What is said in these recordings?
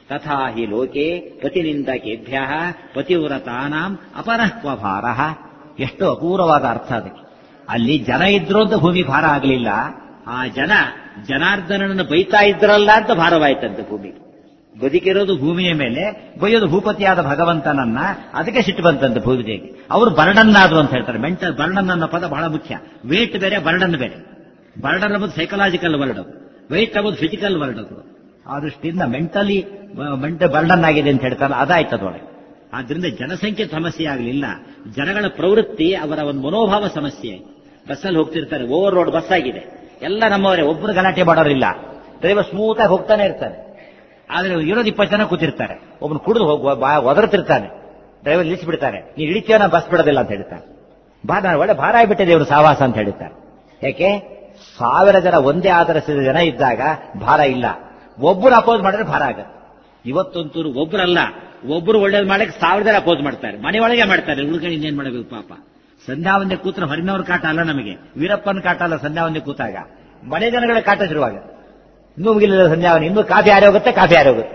ತಥಾ ಹಿ ಲೋಕೆ ಪತಿನಿಂದಕೇಭ್ಯ ಪತಿವ್ರತಾನಾಂ ಅಪರಹ್ವ ಭಾರ ಎಷ್ಟು ಅಪೂರ್ವವಾದ ಅರ್ಥ ಅದಕ್ಕೆ ಅಲ್ಲಿ ಜನ ಇದ್ರು ಅಂತ ಭೂಮಿ ಭಾರ ಆಗಲಿಲ್ಲ ಆ ಜನ ಜನಾರ್ದನನ್ನು ಬೈತಾ ಇದ್ರಲ್ಲ ಅಂತ ಭಾರವಾಯ್ತಂತೆ ಭೂಮಿ ಬದುಕಿರೋದು ಭೂಮಿಯ ಮೇಲೆ ಬೈಯೋದು ಭೂಪತಿಯಾದ ಭಗವಂತನನ್ನ ಅದಕ್ಕೆ ಸಿಟ್ಟು ಬಂತಂತೆ ಭೂಮಿದೇವಿ ಅವರು ಬರ್ಡನ್ನಾದ್ರು ಅಂತ ಹೇಳ್ತಾರೆ ಮೆಂಟಲ್ ಬರ್ಡನ್ ಅನ್ನೋ ಪದ ಬಹಳ ಮುಖ್ಯ ವೇಟ್ ಬೇರೆ ಬರ್ಡನ್ ಬೇರೆ ಬರ್ಡನ್ ಅನ್ನೋದು ಸೈಕಲಾಜಿಕಲ್ ವರ್ಡ್ ವೇಟ್ ಅನ್ನೋದು ಫಿಸಿಕಲ್ ವರ್ಡ್ ಅದು ಆ ದೃಷ್ಟಿಯಿಂದ ಮೆಂಟಲಿ ಮೆಂಟಲ್ ಬರ್ಡನ್ ಆಗಿದೆ ಅಂತ ಹೇಳ್ತಾರಲ್ಲ ಅದಾಯ್ತು ಅದೊಳಗೆ ಆದ್ರಿಂದ ಜನಸಂಖ್ಯೆ ಸಮಸ್ಯೆ ಆಗಲಿಲ್ಲ ಜನಗಳ ಪ್ರವೃತ್ತಿ ಅವರ ಒಂದು ಮನೋಭಾವ ಸಮಸ್ಯೆ ಆಯ್ತು ಬಸ್ಸಲ್ಲಿ ಹೋಗ್ತಿರ್ತಾರೆ ಓವರ್ ರೋಡ್ ಬಸ್ ಆಗಿದೆ ಎಲ್ಲ ನಮ್ಮವರೇ ಒಬ್ಬರು ಗಲಾಟೆ ಮಾಡೋರಿಲ್ಲ ಡ್ರೈವರ್ ಸ್ಮೂತ್ ಆಗಿ ಹೋಗ್ತಾನೆ ಇರ್ತಾನೆ ಆದ್ರೆ ಇರೋದು ಇಪ್ಪತ್ತು ಜನ ಕೂತಿರ್ತಾರೆ ಒಬ್ಬನು ಕುಡಿದು ಹೋಗುವ ಒದರ್ತಿರ್ತಾನೆ ಡ್ರೈವರ್ ನಿಲ್ಲಿಸ್ಬಿಡ್ತಾರೆ ನೀನು ಇಳಿತೀಯ ಬಸ್ ಬಿಡೋದಿಲ್ಲ ಅಂತ ಹೇಳ್ತಾರೆ ಬಾ ನಾನು ಒಳ್ಳೆ ಭಾರ ಆಗಿಬಿಟ್ಟಿದೆ ಇವರು ಸಾವಾಸ ಅಂತ ಹೇಳ್ತಾರೆ ಯಾಕೆ ಸಾವಿರ ಜನ ಒಂದೇ ಆಧರಿಸಿದ ಜನ ಇದ್ದಾಗ ಭಾರ ಇಲ್ಲ ಒಬ್ಬರು ಅಪೋಸ್ ಮಾಡಿದ್ರೆ ಭಾರ ಆಗತ್ತೆ ಇವತ್ತೊಂತೂರು ಒಬ್ಬರಲ್ಲ ಒಬ್ಬರು ಒಳ್ಳೇದು ಮಾಡಕ್ಕೆ ಸಾವಿರ ಜನ ಅಪೋಸ್ ಮಾಡ್ತಾರೆ ಮನೆಯೊಳಗೆ ಮಾಡ್ತಾರೆ ಉಳ್ಕೊಂಡು ಇನ್ನೇನ್ ಮಾಡಬೇಕು ಪಾಪ ಸಂಧ್ಯಾ ಒಂದೇ ಕೂತ್ರ ಹೊರನವ್ರ ಕಾಟ ಅಲ್ಲ ನಮಗೆ ವೀರಪ್ಪನ ಕಾಟ ಅಲ್ಲ ಸಂಧ್ಯಾ ಒಂದೇ ಕೂತಾಗ ಮನೆ ಜನಗಳ ಕಾಟ ಶುರುವಾಗುತ್ತೆ ಇನ್ನೂ ಮುಗಿಲಿಲ್ಲ ಸಂಧ್ಯಾವನ ಇನ್ನೂ ಕಾಫಿ ಆರಿ ಹೋಗುತ್ತೆ ಕಾಫಿ ಆರಿ ಹೋಗುತ್ತೆ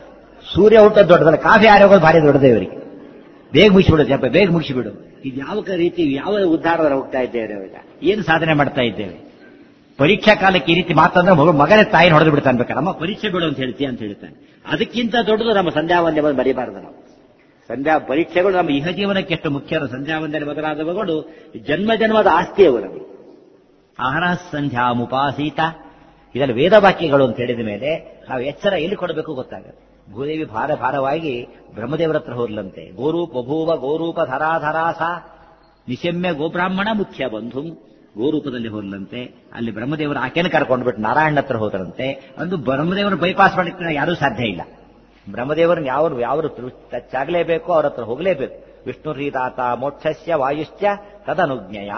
ಸೂರ್ಯ ಹುಟ್ಟೋದು ದೊಡ್ಡದಲ್ಲ ಕಾಫಿ ಆರಿ ಹೋಗೋದು ಭಾರಿ ದೊಡ್ಡದೇ ಇವರಿಗೆ ಬೇಗ ಮುಗಿಸಿಬಿಡು ಜಪ ಬೇಗ ಮುಗಿಸಿಬಿಡು ಇದು ಯಾವ ರೀತಿ ಯಾವ ಉದ್ಧಾರದಲ್ಲಿ ಹೋಗ್ತಾ ಇದ್ದೇವೆ ಇವಾಗ ಏನು ಸಾಧನೆ ಮಾಡ್ತಾ ಇದ್ದೇವೆ ಪರೀಕ್ಷಾ ಕಾಲಕ್ಕೆ ಈ ರೀತಿ ಮಾತಂದ್ರೆ ಮಗು ಮಗನೇ ತಾಯಿನ ಹೊಡೆದು ಬಿಡ್ತಾನೆ ಬೇಕಾರೆ ಅಮ್ಮ ಪರೀಕ್ಷೆ ಬಿಡು ಅಂತ ಹೇಳ್ತೀಯ ಅಂತ ಹೇಳ್ತಾನೆ ಅದಕ್ಕಿಂತ ದೊಡ್ಡದು ನಮ್ಮ ಸಂಧ್ಯಾ ವಂದ್ಯ ಬಂದು ಮರಿಬಾರದು ನಾವು ಸಂಧ್ಯಾ ಪರೀಕ್ಷೆಗಳು ನಮ್ಮ ಇಹ ಜೀವನಕ್ಕೆ ಎಷ್ಟು ಮುಖ್ಯ ಸಂಧ್ಯಾ ವಂದನೆ ಮೊದಲಾದವುಗಳು ಜನ್ಮ ಜನ್ಮದ ಆಸ್ತಿ ಅವು ನಮಗೆ ಆಹಾರ ಸಂಧ್ಯಾ ಮುಪಾಸೀತ ಇದರಲ್ಲಿ ವೇದ ವಾಕ್ಯಗಳು ಅಂತ ಹೇಳಿದ ಮೇಲೆ ನಾವು ಎಚ್ಚರ ಎಲ್ಲಿ ಕೊಡಬೇಕು ಗೊತ್ತಾಗುತ್ತೆ ಭೂದೇವಿ ಭಾರ ಭಾರವಾಗಿ ಬ್ರಹ್ಮದೇವರ ಹತ್ರ ಹೋದ್ಲಂತೆ ಗೋರೂಪ ಬಭೂವ ಗೋರೂಪ ಧರಾಧರಾಸ ನಿಶಮ್ಯ ಗೋಬ್ರಾಹ್ಮಣ ಮುಖ್ಯ ಬಂಧು ಗೋರೂಪದಲ್ಲಿ ಹೋದ್ಲಂತೆ ಅಲ್ಲಿ ಬ್ರಹ್ಮದೇವರು ಆಕೆನ ಕರ್ಕೊಂಡ್ಬಿಟ್ಟು ನಾರಾಯಣ ಹತ್ರ ಹೋದ್ರಂತೆ ಅಂದು ಬ್ರಹ್ಮದೇವರು ಬೈಪಾಸ್ ಮಾಡಲಿಕ್ಕೆ ಯಾರೂ ಸಾಧ್ಯ ಇಲ್ಲ ಬ್ರಹ್ಮದೇವರನ್ನ ಯಾವ ಯಾವ ಟಚ್ಚಾಗಲೇಬೇಕು ಅವ್ರ ಹತ್ರ ಹೋಗಲೇಬೇಕು ವಿಷ್ಣು ರೀತಾತ ಮೋಕ್ಷಸ್ಯ ವಾಯುಶ್ಚ ತದನುಜ್ಞಯ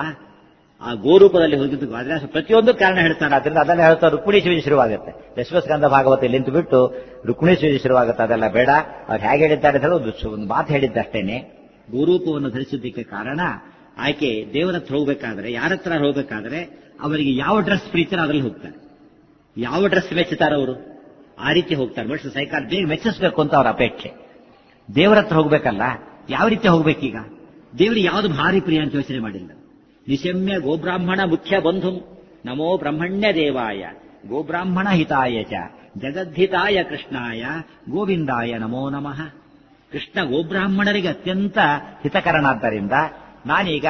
ಆ ಗೋರೂಪದಲ್ಲಿ ಹೋಗಿದ್ದು ಅದರ ಪ್ರತಿಯೊಂದು ಕಾರಣ ಹೇಳ್ತಾರೆ ಅದರಿಂದ ಅದನ್ನ ಹೇಳ್ತಾ ರುಕ್ಮಿಣಿ ಶಿವಜಿ ಶುರುವಾಗುತ್ತೆ ದಶಮಸ್ಕಂದ ಭಾಗವತ ನಿಂತು ಬಿಟ್ಟು ರುಕ್ಮಿಣಿ ಶಿವಜಿ ಶುರುವಾಗುತ್ತೆ ಅದೆಲ್ಲ ಬೇಡ ಅವ್ರು ಹೇಗೆ ಹೇಳಿದ್ದಾರೆ ಅಂತ ಹೇಳಿ ಒಂದು ಒಂದು ಮಾತು ಹೇಳಿದ್ದಷ್ಟೇನೆ ಗೋರೂಪವನ್ನು ಧರಿಸಿದ್ದಕ್ಕೆ ಕಾರಣ ಆಕೆ ದೇವರ ಹತ್ರ ಹೋಗ್ಬೇಕಾದ್ರೆ ಯಾರ ಹತ್ರ ಹೋಗ್ಬೇಕಾದ್ರೆ ಅವರಿಗೆ ಯಾವ ಡ್ರೆಸ್ ಪ್ರೀತಿನ ಅದರಲ್ಲಿ ಹೋಗ್ತಾರೆ ಯಾವ ಡ್ರೆಸ್ ಮೆಚ್ಚುತ್ತಾರೆ ಅವರು ಆ ರೀತಿ ಹೋಗ್ತಾರೆ ಮನುಷ್ಯ ಸೈಕಾಲ್ ಬೇಗ ಮೆಚ್ಚಿಸ್ಬೇಕು ಅಂತ ಅವ್ರ ಅಪೇಕ್ಷೆ ದೇವರ ಹತ್ರ ಹೋಗ್ಬೇಕಲ್ಲ ಯಾವ ರೀತಿ ಹೋಗ್ಬೇಕೀಗ ದೇವರಿಗೆ ಯಾವುದು ಭಾರಿ ಪ್ರಿಯ ಅಂತ ಯೋಚನೆ ಮಾಡಿಲ್ಲ ನಿಶಮ್ಯ ಗೋಬ್ರಾಹ್ಮಣ ಮುಖ್ಯ ಬಂಧು ನಮೋ ಬ್ರಹ್ಮಣ್ಯ ದೇವಾಯ ಗೋಬ್ರಾಹ್ಮಣ ಹಿತಾಯ ಚ ಜಗದ್ಧಿತಾಯ ಕೃಷ್ಣಾಯ ಗೋವಿಂದಾಯ ನಮೋ ನಮಃ ಕೃಷ್ಣ ಗೋಬ್ರಾಹ್ಮಣರಿಗೆ ಅತ್ಯಂತ ಹಿತಕರನಾದ್ದರಿಂದ ನಾನೀಗ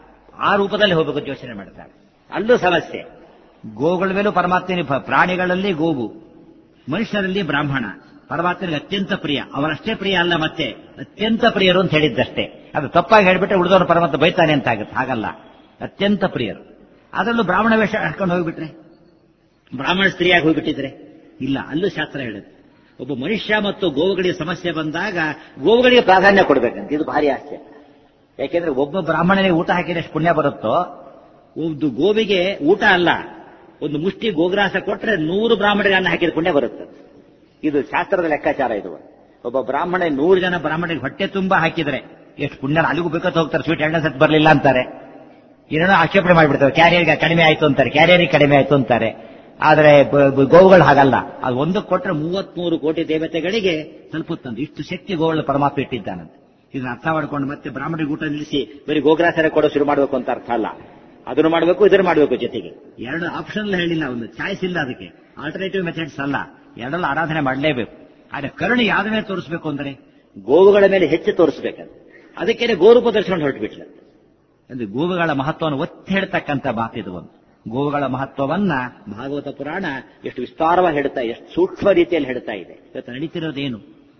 ಆ ರೂಪದಲ್ಲಿ ಹೋಗಬೇಕು ಯೋಚನೆ ಮಾಡ್ತಾರೆ ಅಲ್ಲೂ ಸಮಸ್ಯೆ ಗೋಗಳ ಮೇಲೂ ಪರಮಾತ್ಮನ ಪ್ರಾಣಿಗಳಲ್ಲಿ ಗೋವು ಮನುಷ್ಯರಲ್ಲಿ ಬ್ರಾಹ್ಮಣ ಪರಮಾತ್ಮನಿಗೆ ಅತ್ಯಂತ ಪ್ರಿಯ ಅವರಷ್ಟೇ ಪ್ರಿಯ ಅಲ್ಲ ಮತ್ತೆ ಅತ್ಯಂತ ಪ್ರಿಯರು ಅಂತ ಹೇಳಿದ್ದಷ್ಟೇ ಅದು ತಪ್ಪಾಗಿ ಹೇಳ್ಬಿಟ್ರೆ ಉಳಿದವರು ಪರಮಾತ್ಮ ಬೈತಾನೆ ಅಂತ ಆಗುತ್ತೆ ಹಾಗಲ್ಲ ಅತ್ಯಂತ ಪ್ರಿಯರು ಅದರಲ್ಲೂ ಬ್ರಾಹ್ಮಣ ವೇಷ ಹಾಕೊಂಡು ಹೋಗ್ಬಿಟ್ರೆ ಬ್ರಾಹ್ಮಣ ಸ್ತ್ರೀಯಾಗಿ ಹೋಗ್ಬಿಟ್ಟಿದ್ರೆ ಇಲ್ಲ ಅಲ್ಲೂ ಶಾಸ್ತ್ರ ಹೇಳುತ್ತೆ ಒಬ್ಬ ಮನುಷ್ಯ ಮತ್ತು ಗೋವುಗಳಿಗೆ ಸಮಸ್ಯೆ ಬಂದಾಗ ಗೋವುಗಳಿಗೆ ಪ್ರಾಧಾನ್ಯ ಕೊಡ್ಬೇಕಂತ ಇದು ಭಾರಿ ಆಶ್ಚರ್ಯ ಯಾಕೆಂದ್ರೆ ಒಬ್ಬ ಬ್ರಾಹ್ಮಣನಿಗೆ ಊಟ ಹಾಕಿದ್ರೆ ಎಷ್ಟು ಪುಣ್ಯ ಬರುತ್ತೋ ಒಂದು ಗೋವಿಗೆ ಊಟ ಅಲ್ಲ ಒಂದು ಮುಷ್ಟಿ ಗೋಗ್ರಾಸ ಕೊಟ್ರೆ ನೂರು ಬ್ರಾಹ್ಮಣರಿಗೆ ಅನ್ನ ಹಾಕಿದ ಪುಣ್ಯ ಬರುತ್ತೆ ಇದು ಶಾಸ್ತ್ರದ ಲೆಕ್ಕಾಚಾರ ಇದು ಒಬ್ಬ ಬ್ರಾಹ್ಮಣ ನೂರು ಜನ ಬ್ರಾಹ್ಮಣರಿಗೆ ಹೊಟ್ಟೆ ತುಂಬಾ ಹಾಕಿದ್ರೆ ಎಷ್ಟು ಪುಣ್ಯ ಅಲ್ಲಿಗೂ ಬೇಕಂತ ಹೋಗ್ತಾರೆ ಸ್ವೀಟ್ ಎಣ್ಣೆ ಸತ್ ಬರಲಿಲ್ಲ ಅಂತಾರೆ ಏನೇನೋ ಆಕ್ಷೇಪಣೆ ಮಾಡಿಬಿಡ್ತಾರೆ ಕ್ಯಾರಿಯರ್ಗೆ ಕಡಿಮೆ ಆಯ್ತು ಅಂತಾರೆ ಕ್ಯಾರಿಯರಿಗೆ ಕಡಿಮೆ ಆಯ್ತು ಅಂತಾರೆ ಆದರೆ ಗೋವುಗಳು ಹಾಗಲ್ಲ ಅದು ಒಂದಕ್ಕೆ ಕೊಟ್ಟರೆ ಮೂವತ್ಮೂರು ಕೋಟಿ ದೇವತೆಗಳಿಗೆ ತಲುಪುತ್ತಂತೆ ಇಷ್ಟು ಶಕ್ತಿ ಗೋವುಗಳ ಪರಮಾತ್ಮ ಇಟ್ಟಿದ್ದಾನಂತೆ ಇದನ್ನ ಅರ್ಥ ಮಾಡ್ಕೊಂಡು ಮತ್ತೆ ಬ್ರಾಹ್ಮಣರಿಗೆ ಊಟ ನಿಲ್ಲಿಸಿ ಬರೀ ಗೋಗ್ರಾಸರ ಕೊಡೋ ಶುರು ಮಾಡಬೇಕು ಅಂತ ಅರ್ಥ ಅಲ್ಲ ಅದನ್ನು ಮಾಡಬೇಕು ಇದನ್ನು ಮಾಡಬೇಕು ಜೊತೆಗೆ ಎರಡು ಆಪ್ಷನ್ ಹೇಳಿಲ್ಲ ಒಂದು ಚಾಯ್ಸ್ ಇಲ್ಲ ಅದಕ್ಕೆ ಆಲ್ಟರ್ನೇಟಿವ್ ಮೆಥಡ್ಸ್ ಅಲ್ಲ ಎರಡಲ್ಲ ಆರಾಧನೆ ಮಾಡಲೇಬೇಕು ಆದ್ರೆ ಕರುಣೆ ಯಾವ್ದ ಮೇಲೆ ತೋರಿಸಬೇಕು ಅಂದ್ರೆ ಗೋವುಗಳ ಮೇಲೆ ಹೆಚ್ಚು ತೋರಿಸಬೇಕಂತ ಅದಕ್ಕೇನೆ ಗೋರೂಪ ದರ್ಶನ ಹೊರಟುಬಿಟ್ಲ ಅಂದ್ರೆ ಗೋವುಗಳ ಮಹತ್ವವನ್ನು ಒತ್ತಿ ಹೇಳ್ತಕ್ಕಂಥ ಮಾತಿದು ಒಂದು ಗೋವುಗಳ ಮಹತ್ವವನ್ನ ಭಾಗವತ ಪುರಾಣ ಎಷ್ಟು ವಿಸ್ತಾರವಾಗಿ ಹೇಳ್ತಾ ಎಷ್ಟು ಸೂಕ್ಷ್ಮ ರೀತಿಯಲ್ಲಿ ಹೇಳ್ತಾ ಇದೆ ಇವತ್ತು ನಡೀತಿರೋದೇನು